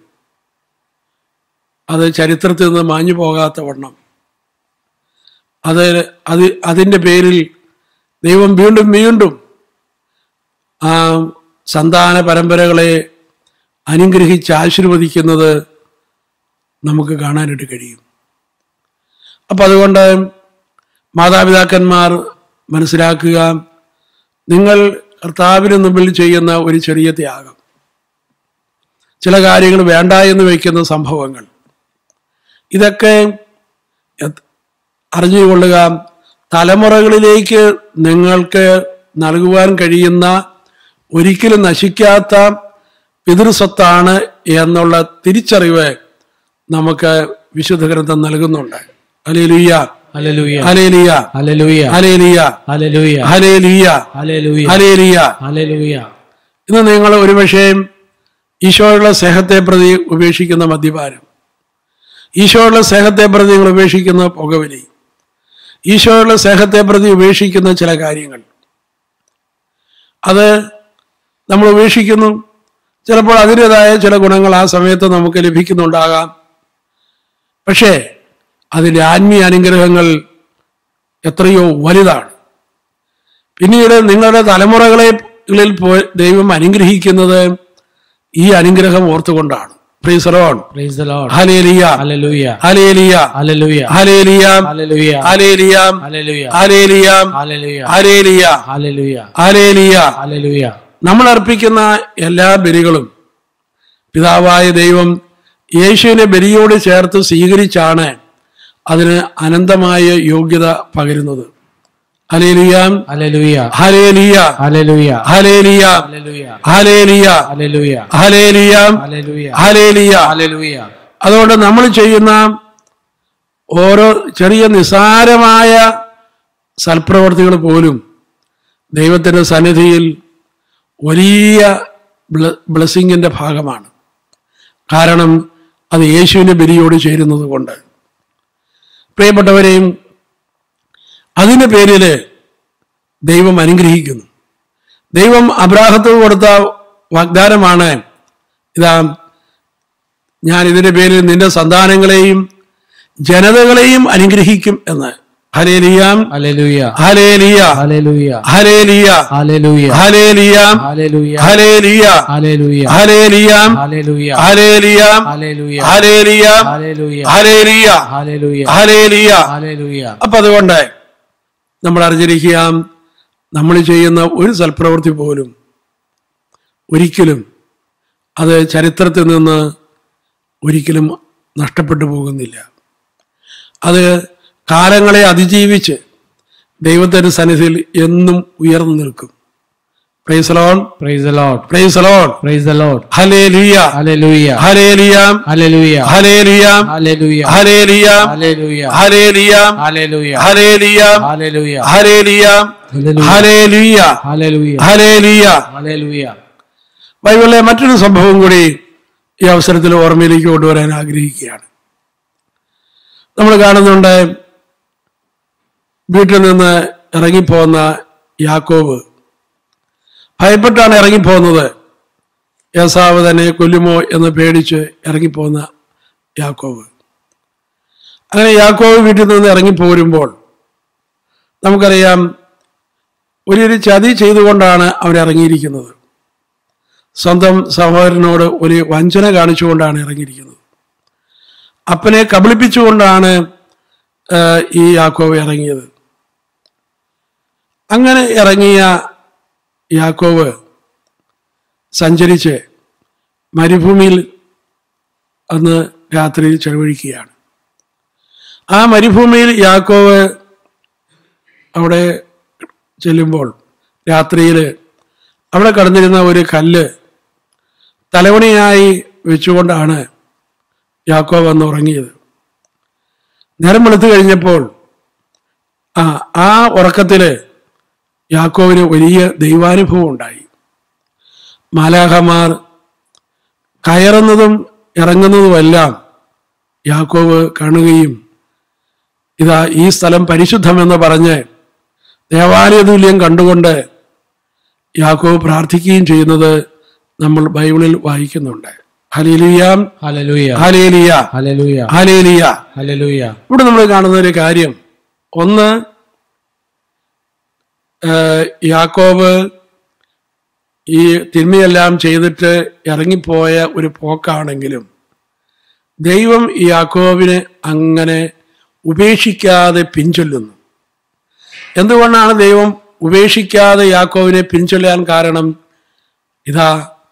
അത് ചരിത്രത്തിൽ നിന്ന് മാഞ്ഞു പോകാത്ത വണ്ണം അത് അത് അതിൻ്റെ പേരിൽ ദൈവം വീണ്ടും വീണ്ടും ആ സന്താന പരമ്പരകളെ അനുഗ്രഹിച്ച് ആശീർവദിക്കുന്നത് നമുക്ക് കാണാനായിട്ട് കഴിയും അപ്പം അതുകൊണ്ട് മാതാപിതാക്കന്മാർ മനസ്സിലാക്കുക നിങ്ങൾ കർത്താവിന് മുമ്പിൽ ചെയ്യുന്ന ഒരു ചെറിയ ത്യാഗം ചില കാര്യങ്ങൾ വേണ്ട എന്ന് വയ്ക്കുന്ന സംഭവങ്ങൾ ഇതൊക്കെ എത്- അറിഞ്ഞുകൊള്ളുക തലമുറകളിലേക്ക് നിങ്ങൾക്ക് നൽകുവാൻ കഴിയുന്ന ഒരിക്കലും നശിക്കാത്ത പിതൃസ്വത്താണ് എന്നുള്ള തിരിച്ചറിവ് നമുക്ക് വിശുദ്ധ ഗ്രന്ഥം നൽകുന്നുണ്ട് അലേലിയ
Hallelujah.
അലേലിയ
Hallelujah.
അലേലിയ
Hallelujah.
അലേലിയ
Hallelujah.
അലേലിയ
Hallelujah.
ഇന്ന് നിങ്ങൾ ഒരുപക്ഷേ ഈശോയുള്ള സ്നേഹത്തെ പ്രതി ഉപേക്ഷിക്കുന്ന മദ്യപാനം ഈശോയുള്ള സ്നേഹത്തെ പ്രതി നിങ്ങൾ ഉപേക്ഷിക്കുന്ന പുകവലി ഈശോയുള്ള സ്നേഹത്തെ പ്രതി ഉപേക്ഷിക്കുന്ന ചില കാര്യങ്ങൾ അത് നമ്മൾ ഉപേക്ഷിക്കുന്നു ചിലപ്പോൾ അതിൻ്റെതായ ചില ഗുണങ്ങൾ ആ സമയത്ത് നമുക്ക് ലഭിക്കുന്നുണ്ടാകാം പക്ഷേ അതിൻ്റെ ആത്മീയ അനുഗ്രഹങ്ങൾ എത്രയോ വലുതാണ് പിന്നീട് നിങ്ങളുടെ തലമുറകളിൽ പോയി ദൈവം അനുഗ്രഹിക്കുന്നത് ഈ അനുഗ്രഹം ഓർത്തുകൊണ്ടാണ് പ്രീസറോൺ
Praise the Lord.
Hallelujah
Hallelujah.
Hallelujah
Hallelujah.
Hallelujah
Hallelujah.
Hallelujah
Hallelujah.
Hallelujah
Hallelujah.
Hallelujah
Hallelujah.
Hallelujah
Hallelujah.
നമ്മൾ അർപ്പിക്കുന്ന എല്ലാ ബലികളും പിതാവായ ദൈവം യേശുവിനെ ബലിയോട് ചേർത്ത് സ്വീകരിച്ചാണ് അതിന് അനന്തമായ യോഗ്യത പകരുന്നത് hallelujah
Hallelujah.
Hallelujah
Hallelujah.
Hallelujah
Hallelujah.
Hallelujah
Hallelujah.
Hallelujah
Hallelujah.
Hallelujah
Hallelujah.
അതുകൊണ്ട് നമ്മൾ ചെയ്യുന്ന ഓരോ ചെറിയ നിസാരമായ സൽപ്രവർത്തികൾ പോലും ദൈവത്തിൻ്റെ സന്നിധിയിൽ വലിയ ബ്ലസ്സിങ്ങിൻ്റെ ഭാഗമാണ് കാരണം അത് യേശുവിൻ്റെ ബലിയോട് ചേരുന്നത് കൊണ്ട് പ്രിയപ്പെട്ടവരെയും അതിൻ്റെ പേരിൽ ദൈവം അനുഗ്രഹിക്കുന്നു ദൈവം അബ്രാഹത്തോട് കൊടുത്ത വാഗ്ദാനമാണ് ഇതാ ഞാൻ ഇതിന്റെ പേരിൽ നിന്റെ സന്താനങ്ങളെയും ജനതകളെയും അനുഗ്രഹിക്കും എന്ന് ഹലേലിയാം
Hallelujah.
Hallelujah
Hallelujah.
Hallelujah
Hallelujah.
ഹലേലിയാം
Hallelujah.
Hallelujah
Hallelujah.
ഹലേലിയാം
Hallelujah.
ഹലേലിയാം
Hallelujah.
ഹലേലിയാം
Hallelujah.
Hallelujah
Hallelujah.
Hallelujah
Hallelujah.
അപ്പൊ അതുകൊണ്ട് നമ്മൾ അറിഞ്ഞിരിക്കുക നമ്മൾ ചെയ്യുന്ന ഒരു സൽപ്രവൃത്തി പോലും ഒരിക്കലും അത് ചരിത്രത്തിൽ നിന്ന് ഒരിക്കലും നഷ്ടപ്പെട്ടു പോകുന്നില്ല അത് കാലങ്ങളെ അതിജീവിച്ച് ദൈവത്തിന്റെ സന്നിധിയിൽ എന്നും ഉയർന്നു നിൽക്കും പ്രൈസലോൺ
Praise the Lord.
പ്രൈസലോൺ
Praise the Lord.
Hallelujah
Hallelujah.
ഹലേലിയാം
Hallelujah.
ഹലേലിയാം
Hallelujah.
ഹലേലിയാം
Hallelujah.
ഹലേലിയാം
Hallelujah.
ഹലേലിയാം
Hallelujah.
ഹലേലിയാം
Hallelujah.
Hallelujah
Hallelujah.
Hallelujah
Hallelujah.
ബൈബിളിലെ മറ്റൊരു സംഭവം കൂടി ഈ അവസരത്തിൽ ഓർമ്മയിലേക്ക് കൊണ്ടുവരാൻ ആഗ്രഹിക്കുകയാണ് നമ്മൾ കാണുന്നുണ്ട് വീട്ടിൽ നിന്ന് ഇറങ്ങിപ്പോന്ന യാക്കോബ് ഭയപ്പെട്ടാണ് ഇറങ്ങിപ്പോകുന്നത് യേസാവ് തന്നെ കൊല്ലുമോ എന്ന് പേടിച്ച് ഇറങ്ങിപ്പോകുന്ന യാക്കോബ് അങ്ങനെ യാക്കോബ് വീട്ടിൽ നിന്ന് ഇറങ്ങിപ്പോരുമ്പോൾ നമുക്കറിയാം ഒരു ചതി ചെയ്തുകൊണ്ടാണ് അവൻ ഇറങ്ങിയിരിക്കുന്നത് സ്വന്തം സഹോദരനോട് ഒരു വഞ്ചന കാണിച്ചുകൊണ്ടാണ് ഇറങ്ങിയിരിക്കുന്നത് അപ്പനെ കബളിപ്പിച്ചുകൊണ്ടാണ് ആ, ഈ യാക്കോവ് ഇറങ്ങിയത് അങ്ങനെ ഇറങ്ങിയ യാക്കോവ് സഞ്ചരിച്ച് മരുഭൂമിയിൽ അന്ന് രാത്രി ചെലവഴിക്കുകയാണ് ആ മരുഭൂമിയിൽ യാക്കോവ് അവിടെ ചെല്ലുമ്പോൾ രാത്രിയിൽ അവിടെ കടന്നിരുന്ന ഒരു കല്ല് തലവണിയായി വെച്ചുകൊണ്ടാണ് യാക്കോ വന്ന് ഉറങ്ങിയത് നേരം വെളുത്തു കഴിഞ്ഞപ്പോൾ ആ ആ ഉറക്കത്തില് യാക്കോവിന് വലിയ ദൈവാനുഭവം ഉണ്ടായി മാലാഹമാർ കയറുന്നതും ഇറങ്ങുന്നതുമെല്ലാം യാക്കോവ് കാണുകയും ഇതാ ഈ സ്ഥലം പരിശുദ്ധമെന്ന് പറഞ്ഞ് ദേവാലയ തുല്യം കണ്ടുകൊണ്ട് യാക്കോവ് പ്രാർത്ഥിക്കുകയും ചെയ്യുന്നത് നമ്മൾ ബൈബിളിൽ വായിക്കുന്നുണ്ട് ഹലേലിയാം
Hallelujah.
Hallelujah
Hallelujah.
Hallelujah
Hallelujah.
ഇവിടെ നമ്മൾ കാണുന്ന ഒരു കാര്യം ഒന്ന് ഏഹ്, യാക്കോബ് ഈ തിന്മയെല്ലാം ചെയ്തിട്ട് ഇറങ്ങിപ്പോയ ഒരു പോക്കാണെങ്കിലും ദൈവം ഈ യാക്കോബിനെ അങ്ങനെ ഉപേക്ഷിക്കാതെ പിൻചൊല്ലുന്നു എന്തുകൊണ്ടാണ് ദൈവം ഉപേക്ഷിക്കാതെ യാക്കോബിനെ പിൻചൊല്ലാൻ കാരണം ഇതാ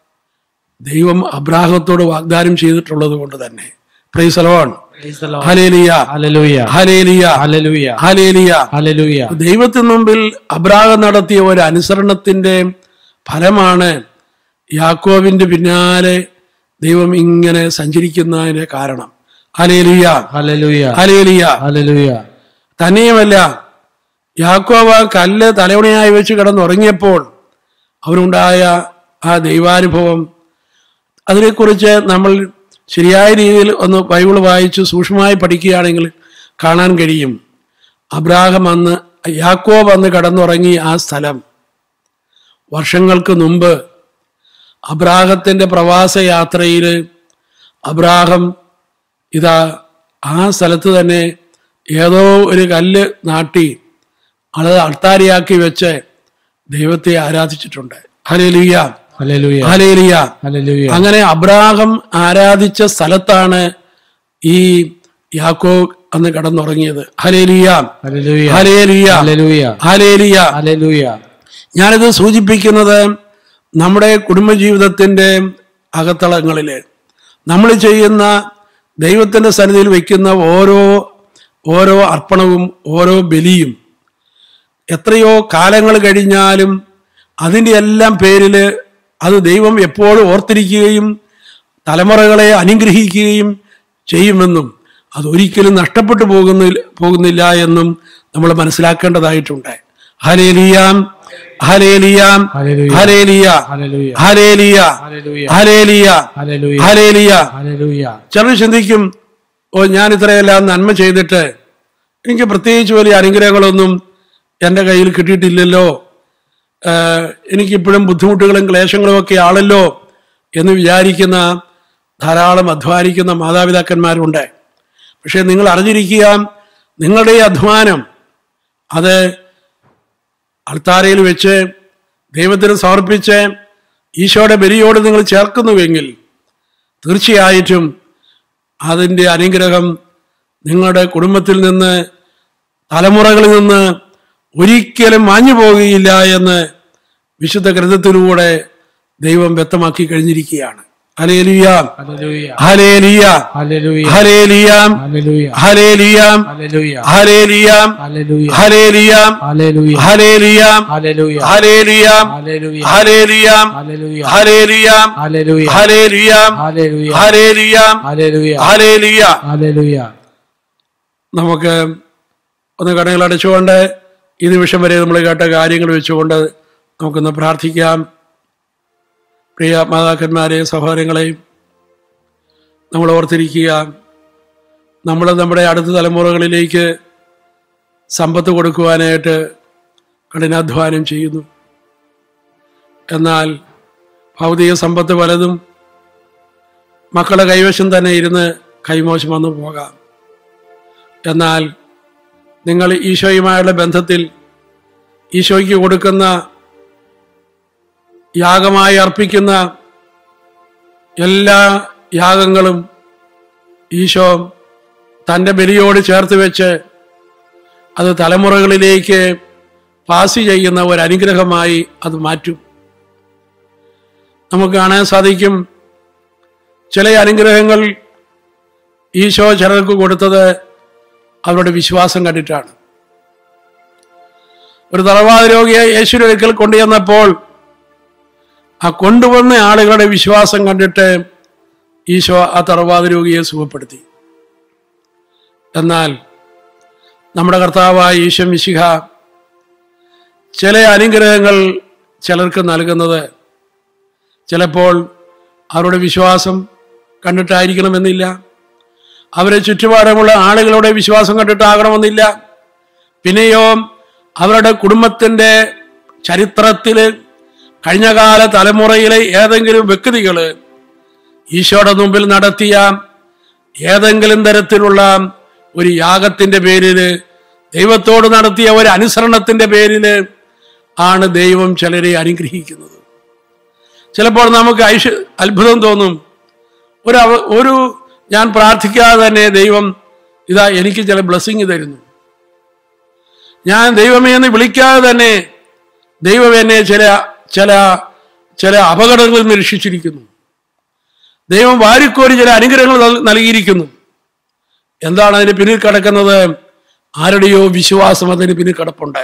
ദൈവം അബ്രാഹത്തോട് വാഗ്ദാനം ചെയ്തിട്ടുള്ളത് കൊണ്ട് തന്നെ പ്രൈസലോൺ
Praise the Lord.
Hallelujah
Hallelujah.
Hallelujah
Hallelujah.
Hallelujah
Hallelujah.
ദൈവത്തിന് മുമ്പിൽ അബ്രാഹം നടത്തിയ ഒരു അനുസരണത്തിന്റെ ഫലമാണ് യാക്കോബിന്റെ പിന്നാലെ ദൈവം ഇങ്ങനെ സഞ്ചരിക്കുന്നതിന്റെ കാരണം ഹലേലിയ
Hallelujah.
Hallelujah
Hallelujah.
തന്നെയുമല്ല യാക്കോബ് ആ കല്ല് തലവണയായി വെച്ച് കിടന്നുറങ്ങിയപ്പോൾ അവനുണ്ടായ ആ ദൈവാനുഭവം അതിനെക്കുറിച്ച് നമ്മൾ ശരിയായ രീതിയിൽ ഒന്ന് ബൈബിൾ വായിച്ച് സൂക്ഷ്മമായി പഠിക്കുകയാണെങ്കിൽ കാണാൻ കഴിയും അബ്രാഹം അന്ന് യാക്കോബ് അന്ന് കടന്നുറങ്ങി ആ സ്ഥലം വർഷങ്ങൾക്ക് മുമ്പ് അബ്രാഹത്തിന്റെ പ്രവാസ യാത്രയിൽ അബ്രാഹം ഇതാ ആ സ്ഥലത്ത് തന്നെ ഏതോ ഒരു കല്ല് നാട്ടി അത് അൾത്താരിയാക്കി വെച്ച് ദൈവത്തെ ആരാധിച്ചിട്ടുണ്ട് ഹലേലിയ
Hallelujah.
Hallelujah
Hallelujah.
അങ്ങനെ അബ്രാഹം ആരാധിച്ച സ്ഥലത്താണ് ഈ യാക്കോ അന്ന് കടന്നുറങ്ങിയത് hallelujah
Hallelujah.
Hallelujah
Hallelujah.
Hallelujah
Hallelujah.
ഞാനിത് സൂചിപ്പിക്കുന്നത് നമ്മുടെ കുടുംബജീവിതത്തിന്റെ അകത്തളങ്ങളില് നമ്മൾ ചെയ്യുന്ന ദൈവത്തിന്റെ സന്നിധിയിൽ വയ്ക്കുന്ന ഓരോ ഓരോ അർപ്പണവും ഓരോ ബലിയും എത്രയോ കാലങ്ങൾ കഴിഞ്ഞാലും അതിൻ്റെ എല്ലാം പേരിൽ അത് ദൈവം എപ്പോഴും ഓർത്തിരിക്കുകയും തലമുറകളെ അനുഗ്രഹിക്കുകയും ചെയ്യുമെന്നും അതൊരിക്കലും നഷ്ടപ്പെട്ടു പോകുന്നില്ല പോകുന്നില്ല എന്നും നമ്മൾ മനസ്സിലാക്കേണ്ടതായിട്ടുണ്ട് ഹലേലിയാം ഹലേലിയാം
Hallelujah.
Hallelujah
Hallelujah.
Hallelujah
Hallelujah.
Hallelujah
Hallelujah.
Hallelujah
Hallelujah.
ചിലർ ചിന്തിക്കും ഓ ഞാൻ ഇത്രയെല്ലാം നന്മ ചെയ്തിട്ട് എനിക്ക് പ്രത്യേകിച്ച് വലിയ അനുഗ്രഹങ്ങളൊന്നും എൻ്റെ കയ്യിൽ കിട്ടിയിട്ടില്ലല്ലോ ആഹ് എനിക്കിപ്പോഴും ബുദ്ധിമുട്ടുകളും ക്ലേശങ്ങളും ഒക്കെ ആണല്ലോ എന്ന് വിചാരിക്കുന്ന ധാരാളം അധ്വാനിക്കുന്ന മാതാപിതാക്കന്മാരുണ്ട് പക്ഷെ നിങ്ങൾ അറിഞ്ഞിരിക്കുക നിങ്ങളുടെ ഈ അധ്വാനം അത് അൾത്താരയിൽ വെച്ച് ദൈവത്തിന് സമർപ്പിച്ച് ഈശോയുടെ ബലിയോട് നിങ്ങൾ ചേർക്കുന്നുവെങ്കിൽ തീർച്ചയായിട്ടും അതിൻ്റെ അനുഗ്രഹം നിങ്ങളുടെ കുടുംബത്തിൽ നിന്ന് തലമുറകളിൽ നിന്ന് ഒരിക്കലും മാഞ്ഞു പോകുകയില്ല എന്ന് വിശുദ്ധ ഗ്രന്ഥത്തിലൂടെ ദൈവം വ്യക്തമാക്കി കഴിഞ്ഞിരിക്കുകയാണ് hallelujah
Hallelujah.
Hallelujah
Hallelujah.
Hallelujah
Hallelujah.
Hallelujah
Hallelujah.
Hallelujah
Hallelujah.
Hallelujah
Hallelujah.
Hallelujah
Hallelujah.
Hallelujah
Hallelujah.
Hallelujah
Hallelujah.
Hallelujah
Hallelujah.
Hallelujah
Hallelujah.
Hallelujah
Hallelujah.
Hallelujah
Hallelujah.
നമുക്ക് ഒന്ന് കണ്ണുകൾ അടച്ചുകൊണ്ട് ഈ നിമിഷം വരെ നമ്മൾ കേട്ട കാര്യങ്ങൾ വെച്ചുകൊണ്ട് നമുക്കൊന്ന് പ്രാർത്ഥിക്കാം പ്രിയ മാതാക്കന്മാരെ സഹോദരങ്ങളെയും നമ്മൾ ഓർത്തിരിക്കുക നമ്മൾ നമ്മുടെ അടുത്ത തലമുറകളിലേക്ക് സമ്പത്ത് കൊടുക്കുവാനായിട്ട് കഠിനാധ്വാനം ചെയ്യുന്നു എന്നാൽ ഭൗതിക സമ്പത്ത് പലതും മക്കളുടെ കൈവശം തന്നെ ഇരുന്ന് കൈമോശം വന്നു പോകാം എന്നാൽ നിങ്ങൾ ഈശോയുമായുള്ള ബന്ധത്തിൽ ഈശോയ്ക്ക് കൊടുക്കുന്ന യാഗമായി അർപ്പിക്കുന്ന എല്ലാ യാഗങ്ങളും ഈശോ തൻ്റെ ബലിയോട് ചേർത്ത് വെച്ച് അത് തലമുറകളിലേക്ക് പാസ് ചെയ്യുന്ന ഒരു അനുഗ്രഹമായി അത് മാറ്റും നമുക്ക് കാണാൻ സാധിക്കും ചില അനുഗ്രഹങ്ങൾ ഈശോ ചിലർക്ക് കൊടുത്തത് അവരുടെ വിശ്വാസം കണ്ടിട്ടാണ് ഒരു തറവാട് രോഗിയെ യേശുവിന്റെ അടുക്കൽ കൊണ്ടുചെന്നപ്പോൾ ആ കൊണ്ടുവന്ന ആളുകളുടെ വിശ്വാസം കണ്ടിട്ട് ഈശോ ആ തറവാട് രോഗിയെ സുഖപ്പെടുത്തി എന്നാൽ നമ്മുടെ കർത്താവായ ഈശോ മിശിഹ ചില അനുഗ്രഹങ്ങൾ ചിലർക്ക് നൽകുന്നത് ചിലപ്പോൾ അവരുടെ വിശ്വാസം കണ്ടിട്ടായിരിക്കണമെന്നില്ല അവരെ ചുറ്റുപാടുമുള്ള ആളുകളുടെ വിശ്വാസം കണ്ടിട്ടാകണമെന്നില്ല പിന്നെയോ അവരുടെ കുടുംബത്തിൻ്റെ ചരിത്രത്തിൽ കഴിഞ്ഞകാല തലമുറയിലെ ഏതെങ്കിലും വ്യക്തികൾ ഈശോയുടെ മുമ്പിൽ നടത്തിയ ഏതെങ്കിലും തരത്തിലുള്ള ഒരു യാഗത്തിന്റെ പേരിൽ ദൈവത്തോട് നടത്തിയ ഒരു അനുസരണത്തിന്റെ പേരിൽ ആണ് ദൈവം ചിലരെ അനുഗ്രഹിക്കുന്നത് ചിലപ്പോൾ നമുക്ക് ഐശ്വ അത്ഭുതം തോന്നും ഒരു അവ- ഒരു ഞാൻ പ്രാർത്ഥിക്കാതെ തന്നെ ദൈവം ഇതാ എനിക്ക് ചില ബ്ലെസ്സിങ് തരുന്നു ഞാൻ ദൈവമേ എന്ന് വിളിക്കാതെ തന്നെ ദൈവം എന്നെ ചില ചില ചില അപകടങ്ങളിൽ നിന്ന് രക്ഷിച്ചിരിക്കുന്നു ദൈവം വാരിക്കോരി ചില അനുഗ്രഹങ്ങൾ നൽ- നൽകിയിരിക്കുന്നു എന്താണ് അതിന് പിന്നിൽ കിടക്കുന്നത് ആരുടെയോ വിശ്വാസം അതിന് പിന്നിൽ കിടപ്പുണ്ട്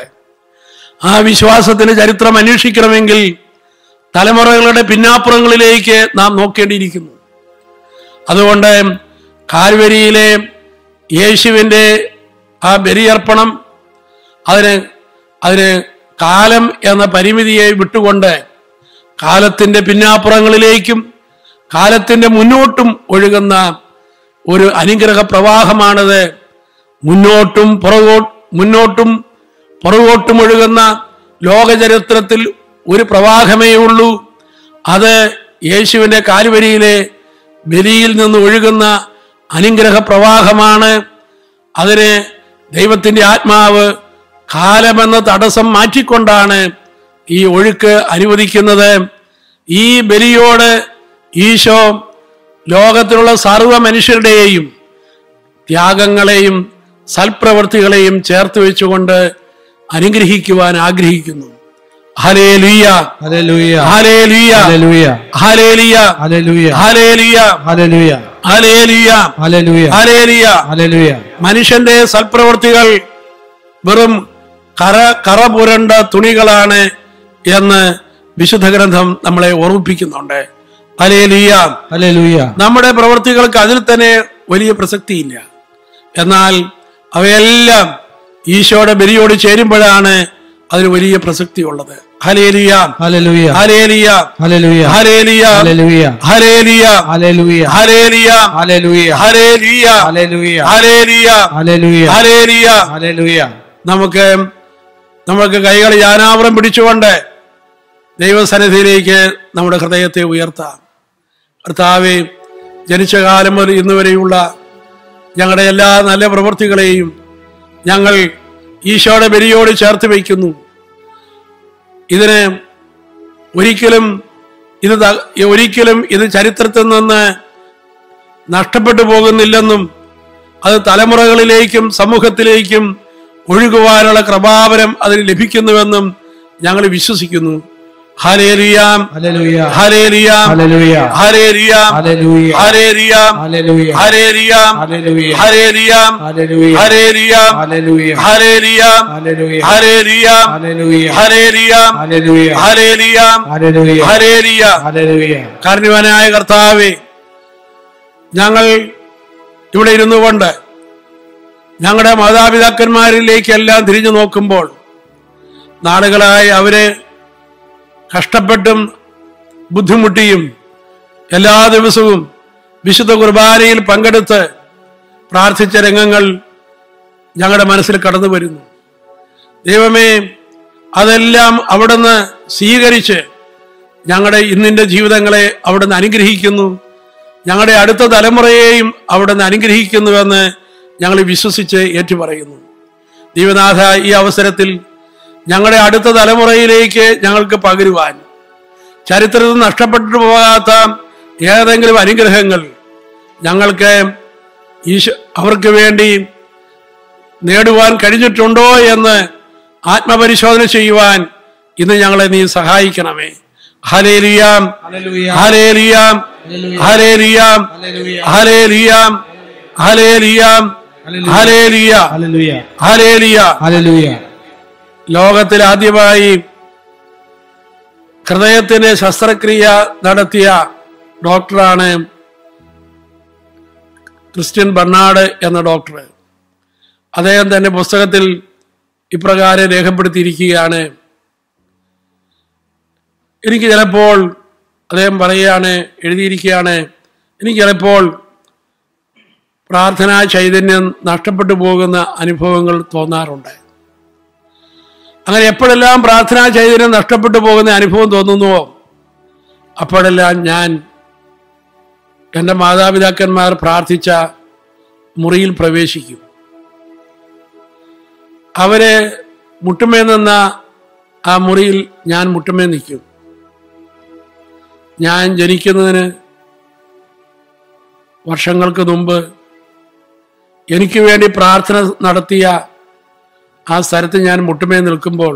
ആ വിശ്വാസത്തിന്റെ ചരിത്രം അന്വേഷിക്കണമെങ്കിൽ തലമുറകളുടെ പിന്നാപ്പുറങ്ങളിലേക്ക് നാം നോക്കേണ്ടിയിരിക്കുന്നു അതുകൊണ്ട് കാൽവരിയിലെ യേശുവിൻ്റെ ആ ബലിയർപ്പണം അതിന് അതിന് കാലം എന്ന പരിമിതിയെ വിട്ടുകൊണ്ട് കാലത്തിൻ്റെ പിന്നാപ്പുറങ്ങളിലേക്കും കാലത്തിൻ്റെ മുന്നോട്ടും ഒഴുകുന്ന ഒരു അനുഗ്രഹ പ്രവാഹമാണത് മുന്നോട്ടും പുറകോ മുന്നോട്ടും പുറകോട്ടും ഒഴുകുന്ന ലോകചരിത്രത്തിൽ ഒരു പ്രവാഹമേ ഉള്ളൂ അത് യേശുവിൻ്റെ കാലുവരിയിലെ ബലിയിൽ നിന്ന് ഒഴുകുന്ന അനുഗ്രഹ പ്രവാഹമാണ് അതിന് ദൈവത്തിൻ്റെ ആത്മാവ് കാലമെന്ന തടസ്സം മാറ്റിക്കൊണ്ടാണ് ഈ ഒഴുക്ക് അനുവദിക്കുന്നത് ഈ ബലിയോട് ഈശോ ലോകത്തിലുള്ള സർവ്വ മനുഷ്യരുടെയും ത്യാഗങ്ങളെയും സൽപ്രവൃത്തികളെയും ചേർത്ത് വെച്ചുകൊണ്ട് അനുഗ്രഹിക്കുവാൻ ആഗ്രഹിക്കുന്നു ഹലേ ലുയ്യ
ഹല്ലേലൂയ
ഹലേ ലുയ്യ
ഹല്ലേലൂയ
ഹലേ ലിയ
ഹല്ലേലൂയ
ഹലേ ലിയ
ഹല്ലേലൂയ
ഹലേ ലിയ
ഹല്ലേലൂയ
ഹലേ ലിയ
ഹല്ലേലൂയ
മനുഷ്യന്റെ സൽപ്രവൃത്തികൾ വെറും കറ കറ പുരണ്ട തുണികളാണ് എന്ന് വിശുദ്ധ ഗ്രന്ഥം നമ്മളെ ഓർമ്മിപ്പിക്കുന്നുണ്ട് ഹലേലിയ
ഹല്ലേലൂയ
നമ്മുടെ പ്രവൃത്തികൾക്ക് അതിൽ തന്നെ വലിയ പ്രസക്തിയില്ല എന്നാൽ അവയെല്ലാം ഈശോയുടെ ബലിയോട് ചേരുമ്പോഴാണ് അതിന് വലിയ പ്രസക്തി ഉള്ളത് hallelujah
hallelujah
hallelujah
hallelujah
hallelujah
hallelujah
hallelujah
hallelujah
hallelujah
hallelujah
hallelujah
hallelujah
hallelujah
hallelujah
hallelujah
hallelujah
നമുക്ക് നമുക്ക് കൈകൾ യാനാവരം പിടിച്ചുകൊണ്ട് ദൈവസന്നിധിയിലേക്ക് നമ്മുടെ ഹൃദയത്തെ ഉയർത്താം കർത്താവെ ജനിച്ച കാലം മുതൽ ഇന്ന് വരെയുള്ള ഞങ്ങളുടെ എല്ലാ നല്ല പ്രവൃത്തികളെയും ഞങ്ങൾ ഈശോയുടെ ബലിയോട് ചേർത്ത് വയ്ക്കുന്നു ഇതിന് ഒരിക്കലും ഇത് ത- ഒരിക്കലും ഇത് ചരിത്രത്തിൽ നിന്ന് നഷ്ടപ്പെട്ടു പോകുന്നില്ലെന്നും അത് തലമുറകളിലേക്കും സമൂഹത്തിലേക്കും ഒഴുകുവാനുള്ള കൃപാവരം അതിന് ലഭിക്കുന്നുവെന്നും ഞങ്ങൾ വിശ്വസിക്കുന്നു hallelujah
hallelujah
hallelujah
hallelujah
hallelujah
hallelujah
hallelujah
hallelujah
hallelujah
hallelujah
hallelujah
hallelujah
hallelujah
hallelujah
hallelujah
hallelujah
hallelujah
hallelujah
hallelujah
hallelujah
hallelujah
hallelujah
hallelujah
hallelujah
കാരണവാനായ കർത്താവെ ഞങ്ങൾ ഇവിടെ ഇരുന്നു കൊണ്ട് ഞങ്ങളുടെ മാതാപിതാക്കന്മാരിലേക്കെല്ലാം തിരിഞ്ഞു നോക്കുമ്പോൾ നാളുകളായി അവരെ കഷ്ടപ്പെട്ടും ബുദ്ധിമുട്ടിയും എല്ലാ ദിവസവും വിശുദ്ധ കുർബാനയിൽ പങ്കെടുത്ത് പ്രാർത്ഥിച്ച രംഗങ്ങൾ ഞങ്ങളുടെ മനസ്സിൽ കടന്നു വരുന്നു ദൈവമേ അതെല്ലാം അവിടുന്ന് സ്വീകരിച്ച് ഞങ്ങളുടെ ഇന്നിൻ്റെ ജീവിതങ്ങളെ അവിടുന്ന് അനുഗ്രഹിക്കുന്നു ഞങ്ങളുടെ അടുത്ത തലമുറയെയും അവിടുന്ന് അനുഗ്രഹിക്കുന്നുവെന്ന് ഞങ്ങൾ വിശ്വസിച്ച് ഏറ്റുപറയുന്നു ദൈവനാഥ ഈ അവസരത്തിൽ ഞങ്ങളുടെ അടുത്ത തലമുറയിലേക്ക് ഞങ്ങൾക്ക് പകരുവാൻ ചരിത്രത്തിൽ നഷ്ടപ്പെട്ടു പോകാത്ത ഏതെങ്കിലും അനുഗ്രഹങ്ങൾ ഞങ്ങൾക്ക് ഈശോ അവർക്ക് വേണ്ടി നേടുവാൻ കഴിഞ്ഞിട്ടുണ്ടോ എന്ന് ആത്മപരിശോധന ചെയ്യുവാൻ ഇന്ന് ഞങ്ങളെ നീ സഹായിക്കണമേ hallelujah
hallelujah
hallelujah hallelujah hallelujah hallelujah hallelujah
hallelujah
hallelujah
hallelujah
ലോകത്തിൽ ആദ്യമായി ഹൃദയത്തിന് ശസ്ത്രക്രിയ നടത്തിയ ഡോക്ടറാണ് ക്രിസ്ത്യൻ ബർണാഡ് എന്ന ഡോക്ടർ അദ്ദേഹം തന്നെ പുസ്തകത്തിൽ ഇപ്രകാരം രേഖപ്പെടുത്തിയിരിക്കുകയാണ് എനിക്ക് ചിലപ്പോൾ അദ്ദേഹം പറയുകയാണ് എഴുതിയിരിക്കുകയാണ് എനിക്ക് ചിലപ്പോൾ പ്രാർത്ഥനാ ചൈതന്യം നഷ്ടപ്പെട്ടു പോകുന്ന അനുഭവങ്ങൾ തോന്നാറുണ്ട് അങ്ങനെ എപ്പോഴെല്ലാം പ്രാർത്ഥനാ ചൈതന്യം നഷ്ടപ്പെട്ടു പോകുന്ന അനുഭവം തോന്നുന്നുവോ അപ്പോഴെല്ലാം ഞാൻ എൻ്റെ മാതാപിതാക്കന്മാർ പ്രാർത്ഥിച്ച മുറിയിൽ പ്രവേശിക്കും അവര് മുട്ടുമേ നിന്ന ആ മുറിയിൽ ഞാൻ മുട്ടുമേ നിൽക്കും ഞാൻ ജനിക്കുന്നതിന് വർഷങ്ങൾക്ക് മുമ്പ് എനിക്ക് വേണ്ടി പ്രാർത്ഥന നടത്തിയ ആ സ്ഥലത്ത് ഞാൻ മുട്ടുമേ നിൽക്കുമ്പോൾ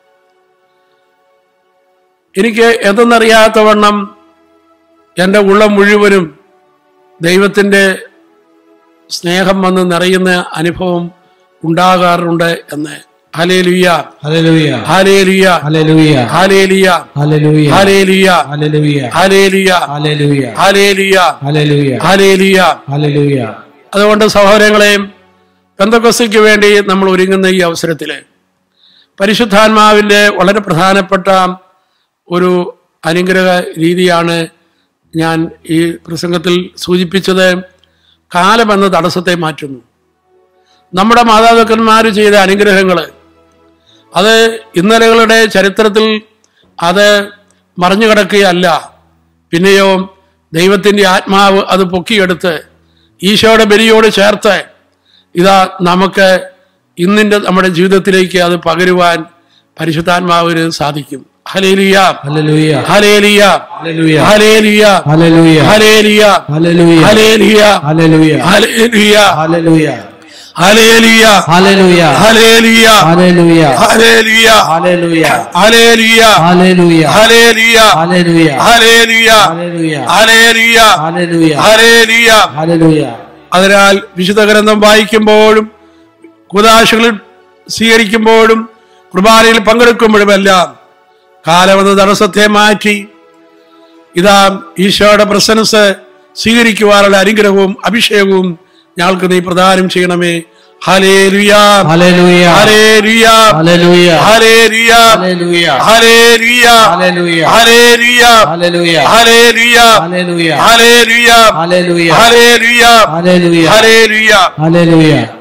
എനിക്ക് എന്തെന്നറിയാത്തവണ്ണം എൻ്റെ ഉള്ളം മുഴുവനും ദൈവത്തിൻ്റെ സ്നേഹം വന്ന് നിറയുന്ന അനുഭവം ഉണ്ടാകാറുണ്ട് എന്ന് hallelujah
hallelujah
hallelujah
hallelujah
hallelujah
hallelujah
hallelujah
hallelujah
hallelujah
hallelujah
hallelujah
hallelujah
hallelujah
hallelujah
അതുകൊണ്ട് സഹോദരങ്ങളെയും പെന്തക്കൊസ്തിക്ക് വേണ്ടി നമ്മൾ ഒരുങ്ങുന്ന ഈ അവസരത്തിൽ പരിശുദ്ധാത്മാവിൻ്റെ വളരെ പ്രധാനപ്പെട്ട ഒരു അനുഗ്രഹ രീതിയാണ് ഞാൻ ഈ പ്രസംഗത്തിൽ സൂചിപ്പിച്ചത് കാലമെന്ന തടസ്സത്തെ മാറ്റുന്നു നമ്മുടെ മാതാപിതാക്കന്മാർ ചെയ്ത അനുഗ്രഹങ്ങൾ അത് ഇന്നലകളുടെ ചരിത്രത്തിൽ അത് മറഞ്ഞു കിടക്കുകയല്ല പിന്നെയോ ദൈവത്തിൻ്റെ ആത്മാവ് അത് പൊക്കിയെടുത്ത് ഈശോയുടെ ബലിയോട് ചേർത്ത് ഇതാ നമുക്ക് ഇന്നിൻ്റെ നമ്മുടെ ജീവിതത്തിലേക്ക് അത് പകരുവാൻ പരിശുദ്ധാത്മാവിന് സാധിക്കും hallelujah
hallelujah
hallelujah
hallelujah
hallelujah
hallelujah
hallelujah
hallelujah
hallelujah
hallelujah
hallelujah
hallelujah
hallelujah
hallelujah
hallelujah
hallelujah
hallelujah
hallelujah
hallelujah
hallelujah
hallelujah
hallelujah
hallelujah
hallelujah
hallelujah
hallelujah
hallelujah
hallelujah
അതിനാൽ വിശുദ്ധ ഗ്രന്ഥം വായിക്കുമ്പോഴും കുദാശകൾ സ്വീകരിക്കുമ്പോഴും കുർബാനയിൽ പങ്കെടുക്കുമ്പോഴുമെല്ലാം കാലമെന്ന തടസ്സത്തെ മാറ്റി ഇതാ ഈശോയുടെ പ്രസൻസ് സ്വീകരിക്കുവാനുള്ള അനുഗ്രഹവും അഭിഷേകവും ഞങ്ങൾക്ക് നീ പ്രദാനം ചെയ്യണമേ hallelujah
hallelujah
hallelujah
hallelujah
hallelujah
hallelujah
hallelujah
hallelujah
hallelujah
hallelujah
hallelujah
hallelujah
hallelujah
hallelujah
hallelujah
hallelujah
hallelujah
hallelujah